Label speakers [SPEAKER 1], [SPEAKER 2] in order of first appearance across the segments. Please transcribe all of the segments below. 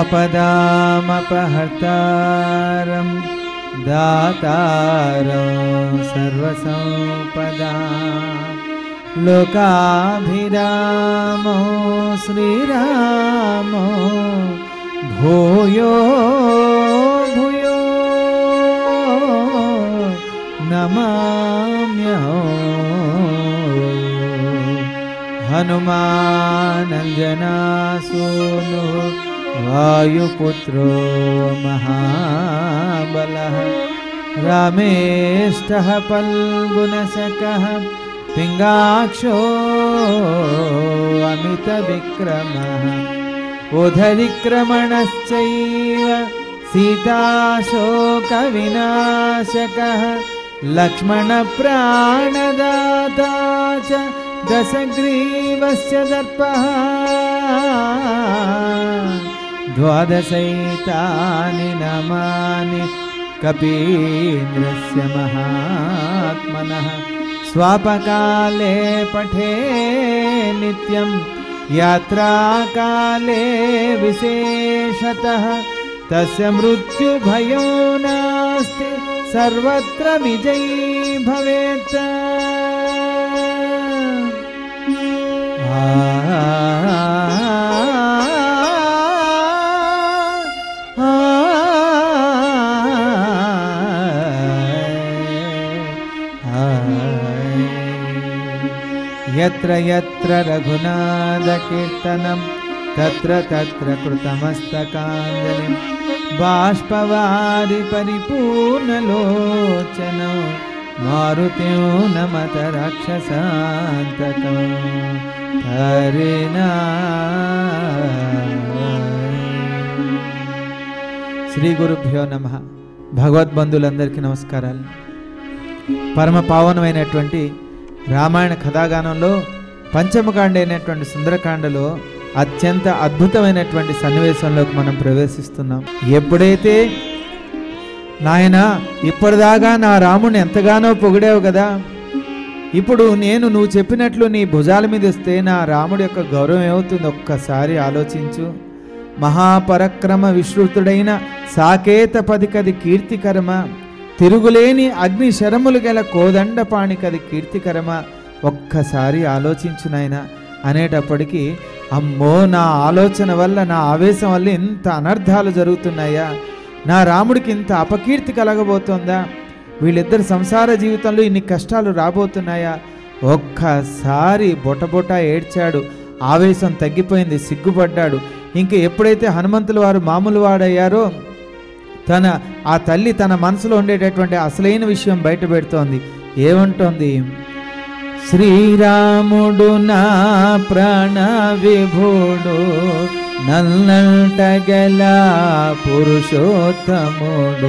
[SPEAKER 1] आपदामपहर्तारं दातारं सर्वसम्पदा लोकाभिरामो श्रीरामो भूयो भूयो नमाम्यहो हनुमानञ्जनासूनो वायुपुत्रो महाबलः रामेष्टः पल्गुनशकः पिङ्गाक्षो अमितविक्रमः उधरिक्रमणश्चैव सीताशोकविनाशकः लक्ष्मणप्राणदाता च दशग्रीवस्य दर्पः द्वादशैतानि नमानि कपीन्द्रस्य महात्मनः स्वापकाले पठे नित्यं यात्राकाले विशेषतः तस्य मृत्युभयो नास्ति सर्वत्र विजयी भवेत् आ यत्र यत्र रघुनाथकीर्तनं तत्र तत्र कृतमस्तकाञ्जलिं बाष्पवारि परिपूर्णलोचनो मारुत्यो नमत राक्षसान्तकं हरिणा శ్రీ గురుభ్యో నమ భగవద్బంధులందరికీ నమస్కారాలు పరమ పావనమైనటువంటి రామాయణ కథాగానంలో పంచమకాండ అయినటువంటి సుందరకాండలో అత్యంత అద్భుతమైనటువంటి సన్నివేశంలోకి మనం ప్రవేశిస్తున్నాం ఎప్పుడైతే నాయన ఇప్పటిదాకా నా రాముని ఎంతగానో పొగిడావు కదా ఇప్పుడు నేను నువ్వు చెప్పినట్లు నీ భుజాల మీద వస్తే నా రాముడి యొక్క గౌరవం ఏమవుతుంది ఒక్కసారి ఆలోచించు మహాపరక్రమ విశ్రుతుడైన సాకేత పదికది కీర్తికరమ తిరుగులేని అగ్ని శరములు గల కోదండపాణికది కీర్తికరమ ఒక్కసారి ఆలోచించు నాయన అనేటప్పటికీ అమ్మో నా ఆలోచన వల్ల నా ఆవేశం వల్ల ఇంత అనర్థాలు జరుగుతున్నాయా నా రాముడికి ఇంత అపకీర్తి కలగబోతోందా వీళ్ళిద్దరు సంసార జీవితంలో ఇన్ని కష్టాలు రాబోతున్నాయా ఒక్కసారి బొటబొట ఏడ్చాడు ఆవేశం తగ్గిపోయింది సిగ్గుపడ్డాడు ఇంక ఎప్పుడైతే హనుమంతుల వారు మామూలు వాడయ్యారో తన ఆ తల్లి తన మనసులో ఉండేటటువంటి అసలైన విషయం బయట పెడుతోంది ఏమంటోంది శ్రీరాముడు నా ప్రాణ విభుడు నల్లంటగల పురుషోత్తముడు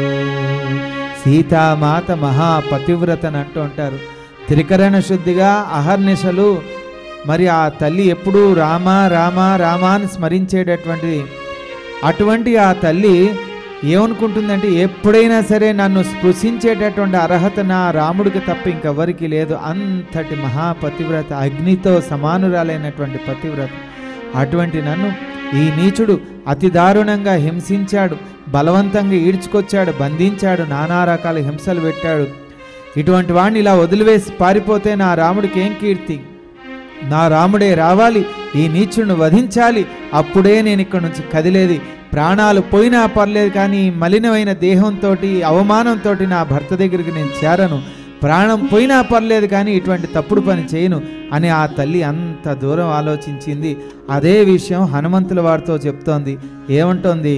[SPEAKER 1] సీతామాత మహాపతివ్రతని అంటూ ఉంటారు త్రికరణ శుద్ధిగా అహర్నిశలు మరి ఆ తల్లి ఎప్పుడూ రామ రామ రామ అని స్మరించేటటువంటిది అటువంటి ఆ తల్లి ఏమనుకుంటుందంటే ఎప్పుడైనా సరే నన్ను స్పృశించేటటువంటి అర్హత నా రాముడికి తప్ప ఇంకెవ్వరికి లేదు అంతటి మహాపతివ్రత అగ్నితో సమానురాలైనటువంటి పతివ్రత అటువంటి నన్ను ఈ నీచుడు అతి దారుణంగా హింసించాడు బలవంతంగా ఈడ్చుకొచ్చాడు బంధించాడు నానా రకాల హింసలు పెట్టాడు ఇటువంటి వాడిని ఇలా వదిలివేసి పారిపోతే నా రాముడికి ఏం కీర్తి నా రాముడే రావాలి ఈ నీచుడిని వధించాలి అప్పుడే నేను ఇక్కడి నుంచి కదిలేది ప్రాణాలు పోయినా పర్లేదు కానీ ఈ మలినమైన దేహంతో అవమానంతో నా భర్త దగ్గరికి నేను చేరను ప్రాణం పోయినా పర్లేదు కానీ ఇటువంటి తప్పుడు పని చేయను అని ఆ తల్లి అంత దూరం ఆలోచించింది అదే విషయం హనుమంతుల వారితో చెప్తోంది ఏమంటోంది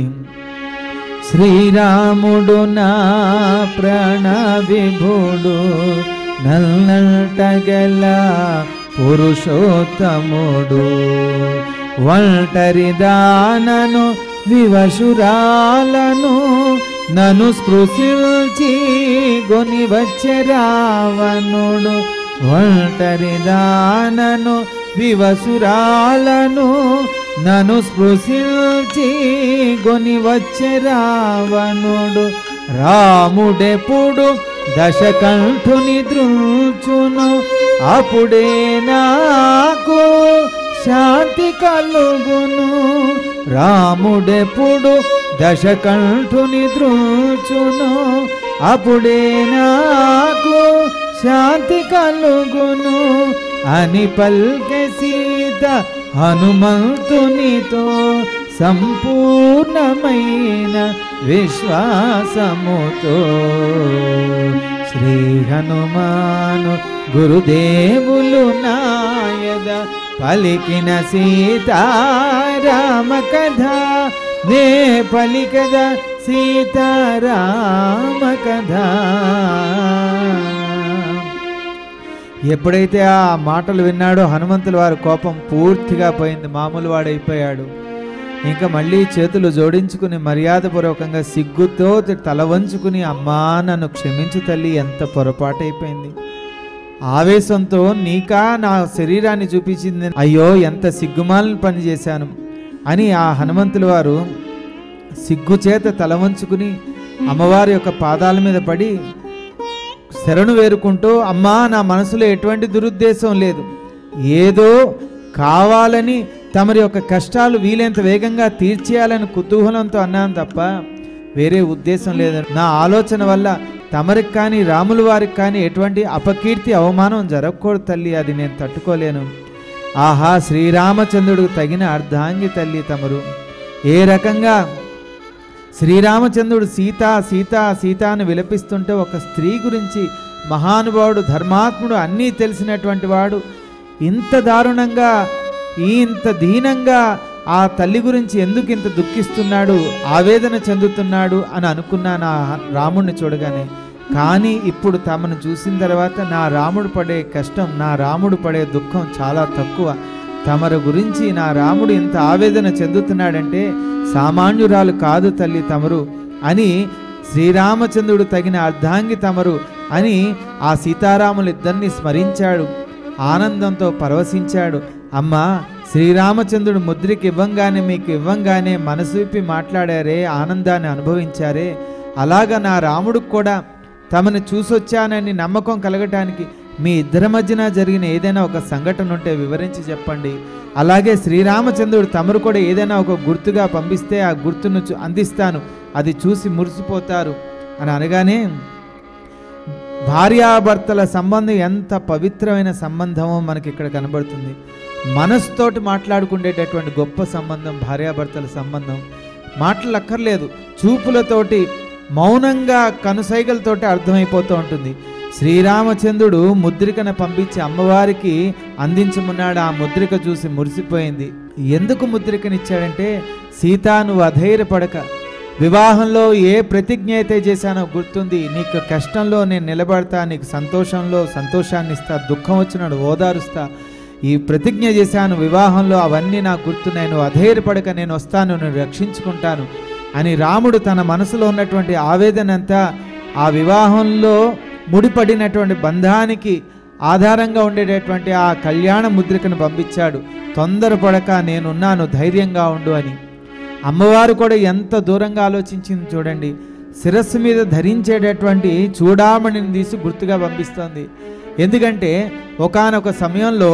[SPEAKER 1] శ్రీరాముడు నా ప్రాణ విభుడు నల్నటగల పురుషోత్తముడు ఒంటరి దానను వివశురాలను నను స్పృశించి గొని వచ్చే రావణుడు ఒంటరి దానను వివసురాలను నను స్పృశించి గొని వచ్చే రావణుడు రాముడెప్పుడు దశకంఠుని దృచును అప్పుడే నాకు శాంతి కలుగును రాముడెప్పుడు దశకంఠుని ద్రోచును అప్పుడే నాకు శాంతి కలుగును అని పల్కె సీత హనుమంతునితో సంపూర్ణమైన విశ్వాసముతో శ్రీ హనుమాను గురుదేవులు నాయద పలికిన సీతారామ కథ నే పలికద సీతారామ కథ ఎప్పుడైతే ఆ మాటలు విన్నాడో హనుమంతుల వారి కోపం పూర్తిగా పోయింది మామూలు వాడైపోయాడు ఇంకా మళ్ళీ చేతులు జోడించుకుని మర్యాదపూర్వకంగా సిగ్గుతో తల వంచుకుని అమ్మా నన్ను క్షమించు తల్లి ఎంత పొరపాటైపోయింది ఆవేశంతో నీకా నా శరీరాన్ని చూపించింది అయ్యో ఎంత సిగ్గుమాలని పని చేశాను అని ఆ హనుమంతుల వారు సిగ్గుచేత తల వంచుకుని అమ్మవారి యొక్క పాదాల మీద పడి శరణు వేరుకుంటూ అమ్మా నా మనసులో ఎటువంటి దురుద్దేశం లేదు ఏదో కావాలని తమరి యొక్క కష్టాలు వీలైనంత వేగంగా తీర్చేయాలని కుతూహలంతో అన్నాను తప్ప వేరే ఉద్దేశం లేదు నా ఆలోచన వల్ల తమరికి కానీ రాముల వారికి కానీ ఎటువంటి అపకీర్తి అవమానం జరగకూడదు తల్లి అది నేను తట్టుకోలేను ఆహా శ్రీరామచంద్రుడికి తగిన అర్ధాంగి తల్లి తమరు ఏ రకంగా శ్రీరామచంద్రుడు సీత సీత సీత అని విలపిస్తుంటే ఒక స్త్రీ గురించి మహానుభావుడు ధర్మాత్ముడు అన్నీ తెలిసినటువంటి వాడు ఇంత దారుణంగా ఇంత దీనంగా ఆ తల్లి గురించి ఎందుకు ఇంత దుఃఖిస్తున్నాడు ఆవేదన చెందుతున్నాడు అని అనుకున్నాను ఆ రాముడిని చూడగానే కానీ ఇప్పుడు తమను చూసిన తర్వాత నా రాముడు పడే కష్టం నా రాముడు పడే దుఃఖం చాలా తక్కువ తమరు గురించి నా రాముడు ఇంత ఆవేదన చెందుతున్నాడంటే సామాన్యురాలు కాదు తల్లి తమరు అని శ్రీరామచంద్రుడు తగిన అర్ధాంగి తమరు అని ఆ సీతారాములు ఇద్దరిని స్మరించాడు ఆనందంతో పరవశించాడు అమ్మా శ్రీరామచంద్రుడు ముద్రికి ఇవ్వంగానే మీకు ఇవ్వంగానే మనసు విప్పి మాట్లాడారే ఆనందాన్ని అనుభవించారే అలాగా నా రాముడికి కూడా తమను చూసొచ్చానని నమ్మకం కలగటానికి మీ ఇద్దరి మధ్యన జరిగిన ఏదైనా ఒక సంఘటన ఉంటే వివరించి చెప్పండి అలాగే శ్రీరామచంద్రుడు తమరు కూడా ఏదైనా ఒక గుర్తుగా పంపిస్తే ఆ గుర్తును చూ- అందిస్తాను అది చూసి మురిసిపోతారు అని అనగానే భార్యాభర్తల సంబంధం ఎంత పవిత్రమైన సంబంధమో మనకి ఇక్కడ కనబడుతుంది మనసుతోటి మాట్లాడుకునేటటువంటి గొప్ప సంబంధం భార్యాభర్తల సంబంధం మాటలు అక్కర్లేదు చూపులతోటి మౌనంగా కనుసైగలతోటి అర్థమైపోతూ ఉంటుంది శ్రీరామచంద్రుడు ముద్రికను పంపించి అమ్మవారికి అందించమన్నాడు ఆ ముద్రిక చూసి మురిసిపోయింది ఎందుకు ముద్రికనిచ్చాడంటే సీతా నువ్వు అధైర్యపడక వివాహంలో ఏ ప్రతిజ్ఞ అయితే చేశానో గుర్తుంది నీకు కష్టంలో నేను నిలబడతా నీకు సంతోషంలో సంతోషాన్ని ఇస్తా దుఃఖం వచ్చినాడు ఓదారుస్తా ఈ ప్రతిజ్ఞ చేశాను వివాహంలో అవన్నీ నాకు గుర్తున్నాయి నువ్వు అధైర్యపడక నేను వస్తాను నేను రక్షించుకుంటాను అని రాముడు తన మనసులో ఉన్నటువంటి ఆవేదన అంతా ఆ వివాహంలో ముడిపడినటువంటి బంధానికి ఆధారంగా ఉండేటటువంటి ఆ కళ్యాణ ముద్రికను పంపించాడు తొందరపడక నేనున్నాను ధైర్యంగా ఉండు అని అమ్మవారు కూడా ఎంత దూరంగా ఆలోచించింది చూడండి శిరస్సు మీద ధరించేటటువంటి చూడామణిని తీసి గుర్తుగా పంపిస్తోంది ఎందుకంటే ఒకానొక సమయంలో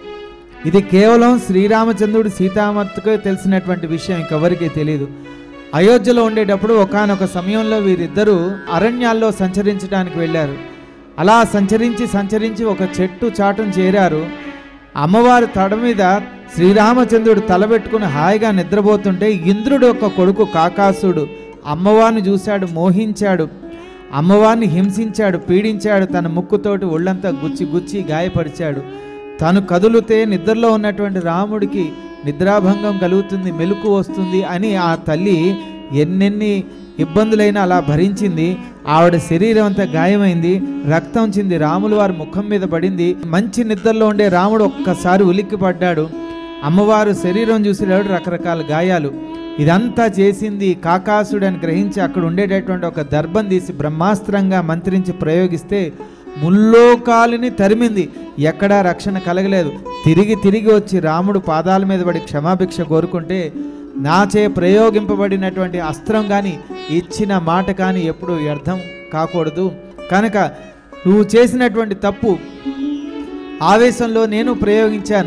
[SPEAKER 1] ఇది కేవలం శ్రీరామచంద్రుడు సీతామత్తకు తెలిసినటువంటి విషయం ఇంకెవరికీ తెలియదు అయోధ్యలో ఉండేటప్పుడు ఒకానొక సమయంలో వీరిద్దరూ అరణ్యాల్లో సంచరించడానికి వెళ్ళారు అలా సంచరించి సంచరించి ఒక చెట్టు చాటును చేరారు అమ్మవారి తడ మీద శ్రీరామచంద్రుడు తలబెట్టుకుని హాయిగా నిద్రపోతుంటే ఇంద్రుడు యొక్క కొడుకు కాకాసుడు అమ్మవారిని చూశాడు మోహించాడు అమ్మవారిని హింసించాడు పీడించాడు తన ముక్కుతోటి ఒళ్ళంతా గుచ్చి గుచ్చి గాయపరిచాడు తను కదులుతే నిద్రలో ఉన్నటువంటి రాముడికి నిద్రాభంగం కలుగుతుంది మెలకు వస్తుంది అని ఆ తల్లి ఎన్నెన్ని ఇబ్బందులైనా అలా భరించింది ఆవిడ శరీరం అంతా గాయమైంది రక్తం చింది రాములు వారి ముఖం మీద పడింది మంచి నిద్రలో ఉండే రాముడు ఒక్కసారి ఉలిక్కి పడ్డాడు అమ్మవారు శరీరం చూసేవాడు రకరకాల గాయాలు ఇదంతా చేసింది కాకాసుడు అని గ్రహించి అక్కడ ఉండేటటువంటి ఒక దర్భం తీసి బ్రహ్మాస్త్రంగా మంత్రించి ప్రయోగిస్తే ముల్లోకాలిని తరిమింది ఎక్కడా రక్షణ కలగలేదు తిరిగి తిరిగి వచ్చి రాముడు పాదాల మీద పడి క్షమాభిక్ష కోరుకుంటే నాచే ప్రయోగింపబడినటువంటి అస్త్రం కానీ ఇచ్చిన మాట కానీ ఎప్పుడు వ్యర్థం కాకూడదు కనుక నువ్వు చేసినటువంటి తప్పు ఆవేశంలో నేను ప్రయోగించాను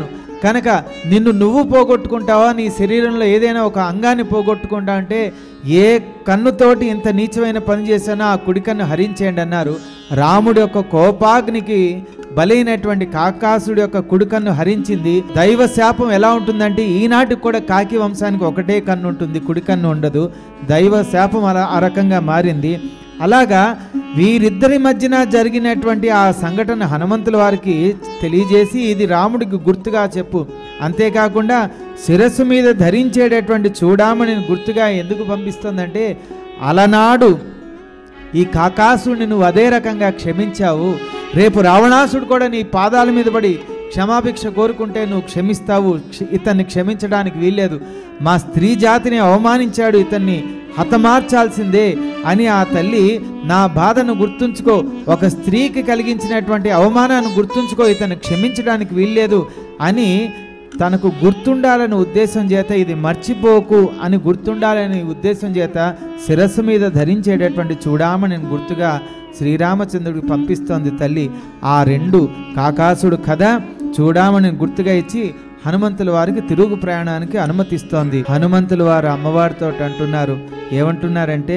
[SPEAKER 1] కనుక నిన్ను నువ్వు పోగొట్టుకుంటావా నీ శరీరంలో ఏదైనా ఒక అంగాన్ని పోగొట్టుకుంటా అంటే ఏ కన్నుతోటి ఇంత నీచమైన పని చేశానో ఆ కుడి కన్ను హరించేయండి అన్నారు రాముడి యొక్క కోపాగ్నికి బలైనటువంటి కాకాసుడి యొక్క కుడి కన్ను హరించింది దైవ శాపం ఎలా ఉంటుందంటే ఈనాటికి కూడా కాకి వంశానికి ఒకటే కన్ను ఉంటుంది కుడి కన్ను ఉండదు దైవ శాపం అలా ఆ రకంగా మారింది అలాగా వీరిద్దరి మధ్యన జరిగినటువంటి ఆ సంఘటన హనుమంతుల వారికి తెలియజేసి ఇది రాముడికి గుర్తుగా చెప్పు అంతేకాకుండా శిరస్సు మీద ధరించేటటువంటి చూడామణిని గుర్తుగా ఎందుకు పంపిస్తుందంటే అలనాడు ఈ కాకాసుడిని నువ్వు అదే రకంగా క్షమించావు రేపు రావణాసుడు కూడా నీ పాదాల మీద పడి క్షమాభిక్ష కోరుకుంటే నువ్వు క్షమిస్తావు క్ష- ఇతన్ని క్షమించడానికి వీల్లేదు మా స్త్రీ జాతిని అవమానించాడు ఇతన్ని హతమార్చాల్సిందే అని ఆ తల్లి నా బాధను గుర్తుంచుకో ఒక స్త్రీకి కలిగించినటువంటి అవమానాన్ని గుర్తుంచుకో ఇతను క్షమించడానికి వీల్లేదు అని తనకు గుర్తుండాలని ఉద్దేశం చేత ఇది మర్చిపోకు అని గుర్తుండాలని ఉద్దేశం చేత శిరస్సు మీద ధరించేటటువంటి చూడామని గుర్తుగా శ్రీరామచంద్రుడికి పంపిస్తోంది తల్లి ఆ రెండు కాకాసుడు కథ చూడామని గుర్తుగా ఇచ్చి హనుమంతుల వారికి తిరుగు ప్రయాణానికి అనుమతిస్తోంది హనుమంతుల వారు అమ్మవారితో అంటున్నారు ఏమంటున్నారంటే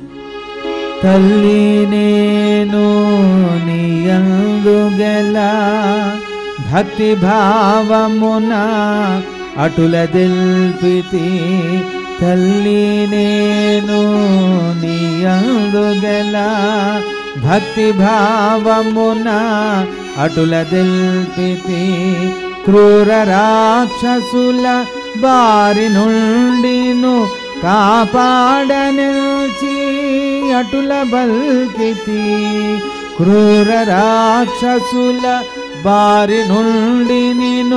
[SPEAKER 1] తల్లి నేను నీయందు గల భక్తి భావమున అటుల దిల్పితి తల్లి నేను నీయందు గల భక్తి భావమున అటుల దిల్పితి క్రూర రాక్షసుల బారి నుండిను కాపాడనిల్చి అటుల బల్కితి క్రూర రాక్షసుల బారి నుండి నేను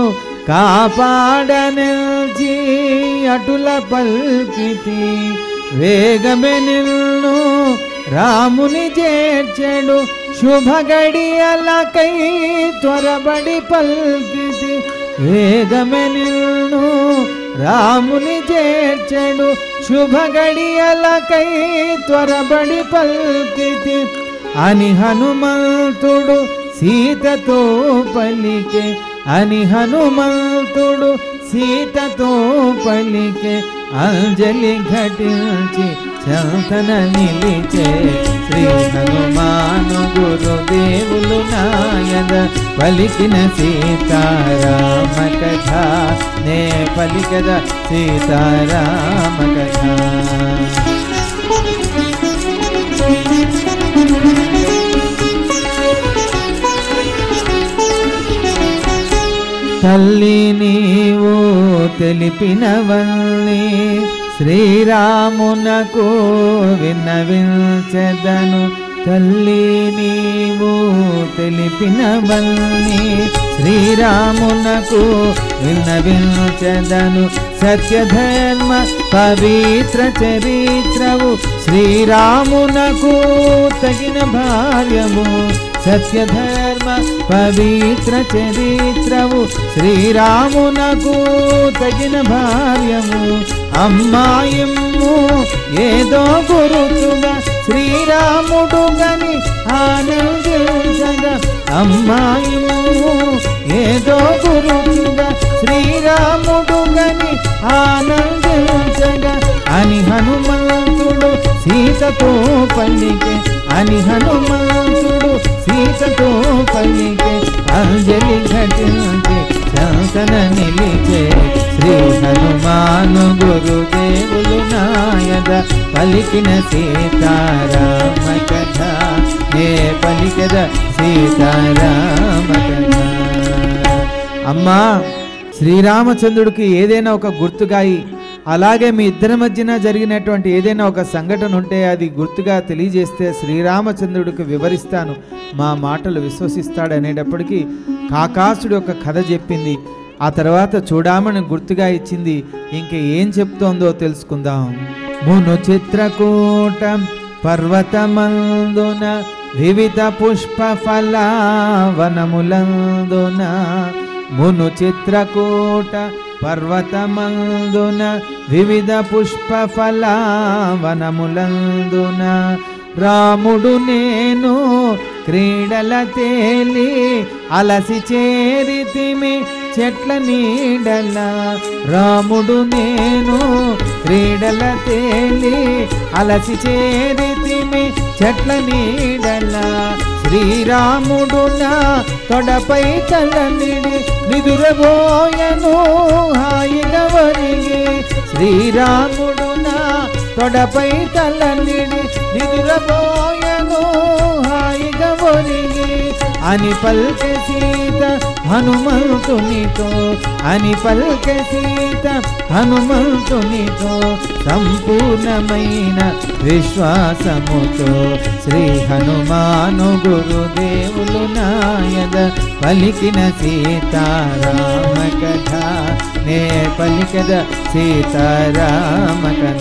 [SPEAKER 1] కాపాడనిల్చి అటుల పల్కితి వేగమే నిన్ను రాముని చేర్చెడు శుభ గడియలకై త్వరబడి పల్కితి వేగమే నిన్ను రాముని చేర్చెడు శుభ గడియలకై త్వరబడి పల్కితి అని హనుమంతుడు సీతతో పలికే అని హనుమంతుడు సీతతో పలికే అంజలి ఘటించి చంతన నిలిచే శ్రీ హనుమాను గురుదేవులు నాయన పలికిన సీతారామ కథ నే పలికద సీతారామ కథ తల్లి నీవు తెలిపినవల్లి శ్రీరామునకు విన్నవించెదను తల్లి నీవు తెలిపినవల్లి శ్రీరామునకు విన్నవించెదను సత్యధర్మ పవిత్ర చరిత్రవు శ్రీరామునకు తగిన భార్యము సత్యధర్మ పవిత్ర చరిత్రవు శ్రీరామునకు తగిన భార్యము అమ్మాయిమ్ము ఏదో గురుతుగా శ్రీరాముడు గని ఆనందించగా అమ్మాయిమ్ము ఏదో గురుతుగా శ్రీరాముడు గని ఆనందించగా అని హనుమంతుడు సీతతో పల్లికే అని హనుమంతుడు సీతతో పల్లికే అంజలి ఘటించి శాసన నిలిచే శ్రీ హనుమాను గురుదేవులు నాయద పలికిన సీతారామ కథ నే పలికద సీతారామ కథ అమ్మా శ్రీరామచంద్రుడికి ఏదైనా ఒక గుర్తుగాయి అలాగే మీ ఇద్దరి మధ్యన జరిగినటువంటి ఏదైనా ఒక సంఘటన ఉంటే అది గుర్తుగా తెలియజేస్తే శ్రీరామచంద్రుడికి వివరిస్తాను మా మాటలు విశ్వసిస్తాడు అనేటప్పటికీ కాకాసుడు ఒక కథ చెప్పింది ఆ తర్వాత చూడామని గుర్తుగా ఇచ్చింది ఇంక ఏం చెప్తోందో తెలుసుకుందాం మును చిత్రకూట పర్వతమందున వివిధ పుష్ప ఫలవనములందున మును చిత్రకూట పర్వతమందున వివిధ పుష్ప ఫలవనములందున రాముడు నేను క్రీడల తేలి అలసి చేరితిమి చెట్ల నీడల రాముడు నేను క్రీడల తేలి అలసి చేరితిమి చెట్ల నీడల శ్రీరాముడు నా తొడపై చల్లనిడి నిదురబోయను హాయిగా వరిగి శ్రీరాముడు నా తొడపై తల్లనిడి నిదురబోయను హాయిగా ఒరిగి అని పల్కె సీత హనుమంతునితో అని పల్కె సీత హనుమంతునితో సంపూర్ణమైన విశ్వాసముతో శ్రీ హనుమాను గురుదేవులు నాయద పలికిన సీతారామ కథ నే పలికద సీతారామ కథ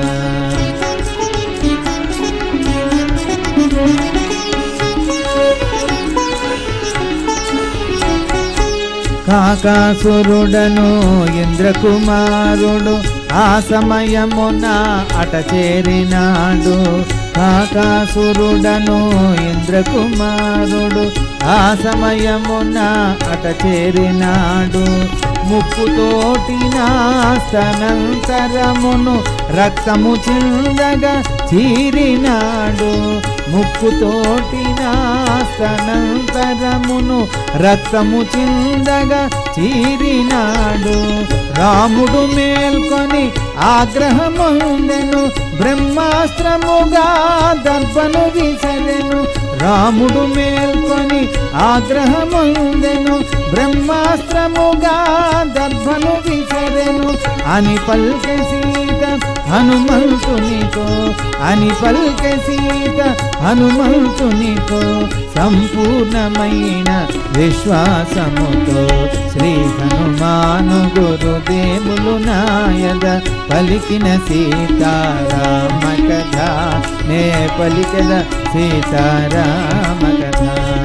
[SPEAKER 1] కాకాసురుడను ఇంద్రకుమారుడు ఆ సమయమున అట చేరినాడు కాకాసురుడను ఇంద్రకుమారుడు ఆ సమయమున అట చేరినాడు ముక్కుతోటి నాస్తనంతరమును రక్తము చిందగా చీరినాడు ముక్కుతోటి నాస్తనంతరమును రక్తము చిందగా చీరినాడు రాముడు మేల్కొని ఆగ్రహముందెను బ్రహ్మాస్త్రముగా దర్భను విసరెను రాముడు మేల్కొని ఆగ్రహముందెను బ్రహ్మాస్త్రముగా దర్భను విసరెను అని పల్కె సీత హనుమంతునితో అని పల్కె సీత హనుమంతునితో సంపూర్ణమైన విశ్వాసముతో శ్రీ హనుమాను గురుదేవులు నాయద పలికిన సీతారామ కథ నే పలికద సీతారామ కథ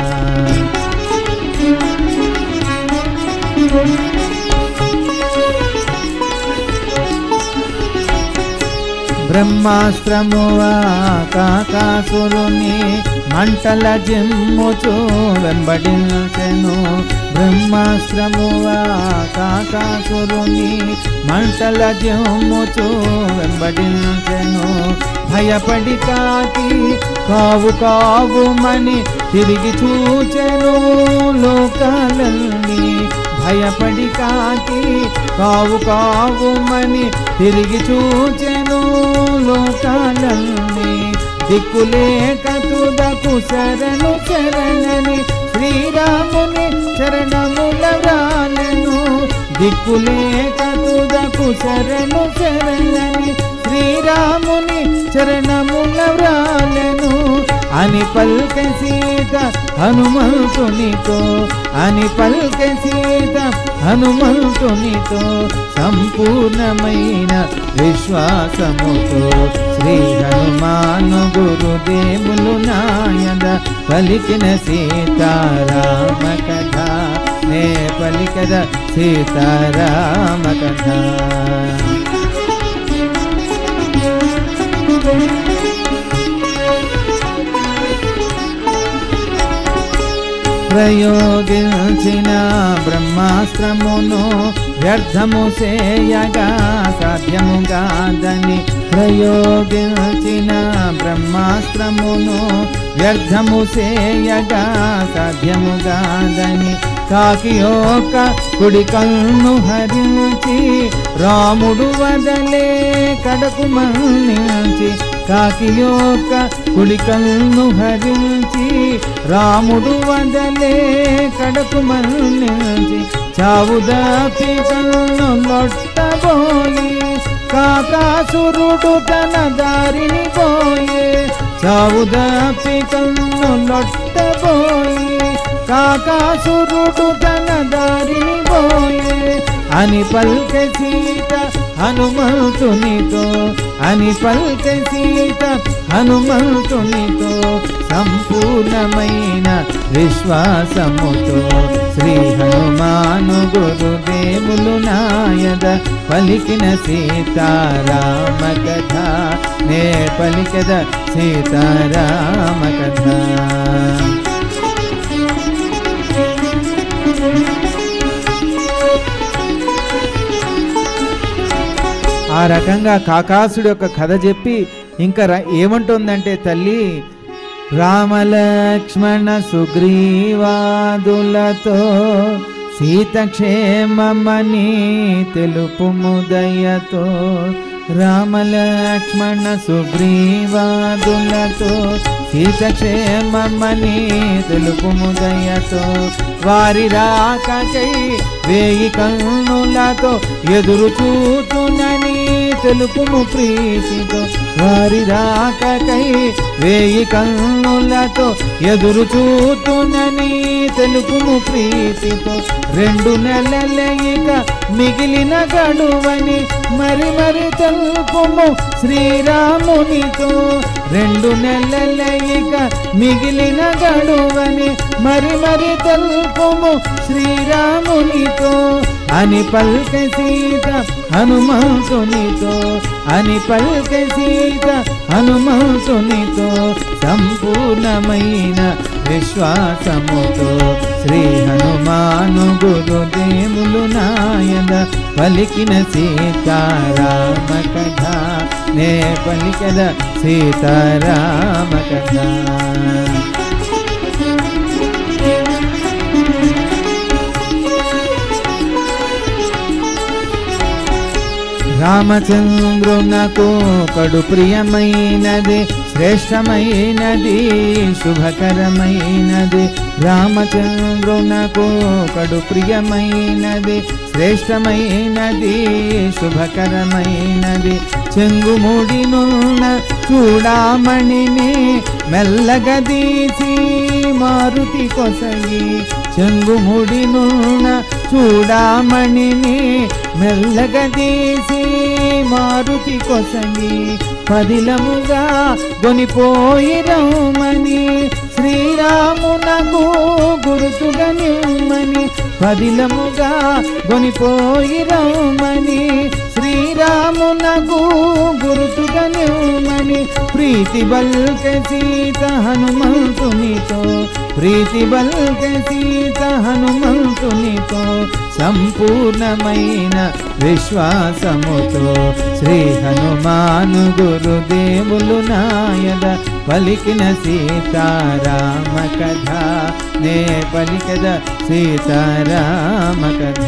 [SPEAKER 1] బ్రహ్మాస్త్రమువా కాకాసురుని మంటల జిమ్ముచు వెంబడించెను బ్రహ్మాస్త్రమువా కాకాసురుని మంటల జిమ్ముచు వెంబడించెను భయపడి కాకి కావు కావుమని తిరిగి చూచెను లోకాలన్నీ భయపడి కాకి కావు కావుమని తిరిగి చూచెను లోకాలన్నీ దిక్కులేక తుదకు శరణు శరణని శ్రీరాముని చరణముల వ్రాలెను దిక్కులేక తుదకు శరణు శరణని శ్రీరాముని చరణముల వ్రాలెను అని పల్కె సీత హనుమంతునితో అని పల్కె సీత హనుమంతునితో సంపూర్ణమైన విశ్వాసముతో శ్రీ హనుమాను గురుదేవులు నాయన పలికిన సీతారామ కథ నే పలికద సీతారామ కథ ప్రయోగించిన బ్రహ్మాస్త్రమును వ్యర్థము చేయగా సాధ్యము కాదని ప్రయోగించిన బ్రహ్మాస్త్రమును వ్యర్థము చేయగా సాధ్యము కాదని కాకి యొక్క కుడి కన్ను హరించి రాముడు వదలే కడకు మన్నించి కాకి యొక్క కుడి కన్ను హరించి రాముడు వదలే కడకు మన్నించి చావుదాపి కన్ను లొట్టబోయి కాకాసురుడు తన దారిని పోయే చావుదాపి కన్ను లొట్టబోయి కాకాసురుడు తన దారిని పోయే అని పల్కె సీత హనుమంతునితో అని పల్కె సీత హనుమంతునితో సంపూర్ణమైన విశ్వాసముతో శ్రీ హనుమాను గురుదేవులు నాయద పలికిన సీతారామ కథ నే పలికద సీతారామ కథ ఆ రకంగా కాకాసుడి యొక్క కథ చెప్పి ఇంకా ర- ఏమంటుందంటే తల్లి రామలక్ష్మణ సుగ్రీవాదులతో సీతక్షేమమని తెలుపు ముదయతో రామలక్ష్మణ సుగ్రీవాదులతో సీతక్షేమమని తెలుపు ముదయతో వారి రాకకై వేయి కన్నులతో ఎదురు చూతునని తెలుపుము ప్రీతితో వారి రాకకై వేయి కన్నులతో ఎదురు చూతునని తెలుపుము ప్రీతితో రెండు నెలలయిక మిగిలిన గడువని మరి మరి తెలుపుము శ్రీరామునితో రెండు నెలలయిక మిగిలిన గడువని మరి మరి తెలుపుము శ్రీరామునితో అని పల్కె సీత హనుమంతునితో అని పల్కె సీత హనుమంతునితో సంపూర్ణమైన విశ్వాసముతో శ్రీ హనుమాను గురుదేవులు నాయన పలికిన సీతారామ కథ నే పలికద సీతారామ కథ రామచంద్రునకు కడు ప్రియమైనది శ్రేష్టమైనది శుభకరమైనది రామచంద్రునకు కడు ప్రియమైనది శ్రేష్టమైనది శుభకరమైనది చెంగుముడినున్న చూడామణిని మెల్లగదీసి మారుతి కొసగి చెంగుముడినున్న చూడామణిని మెల్లగదీసి మారుతి కొసగి పదిలముగా గొనిపోయి రమ్మని శ్రీరామునకు గురుతుగా నిమ్మని పదిలముగా గొనిపోయి రమ్మని శ్రీరామునకు గురుతుగా నిమ్మని ప్రీతి బల్క సీత హనుమంతునితో ప్రీతి బల్క సీత హనుమంతునితో సంపూర్ణమైన విశ్వాసముతో శ్రీ హనుమాను గురుదేవులు నాయద పలికిన సీతారామ కథ నే పలికద సీతారామ కథ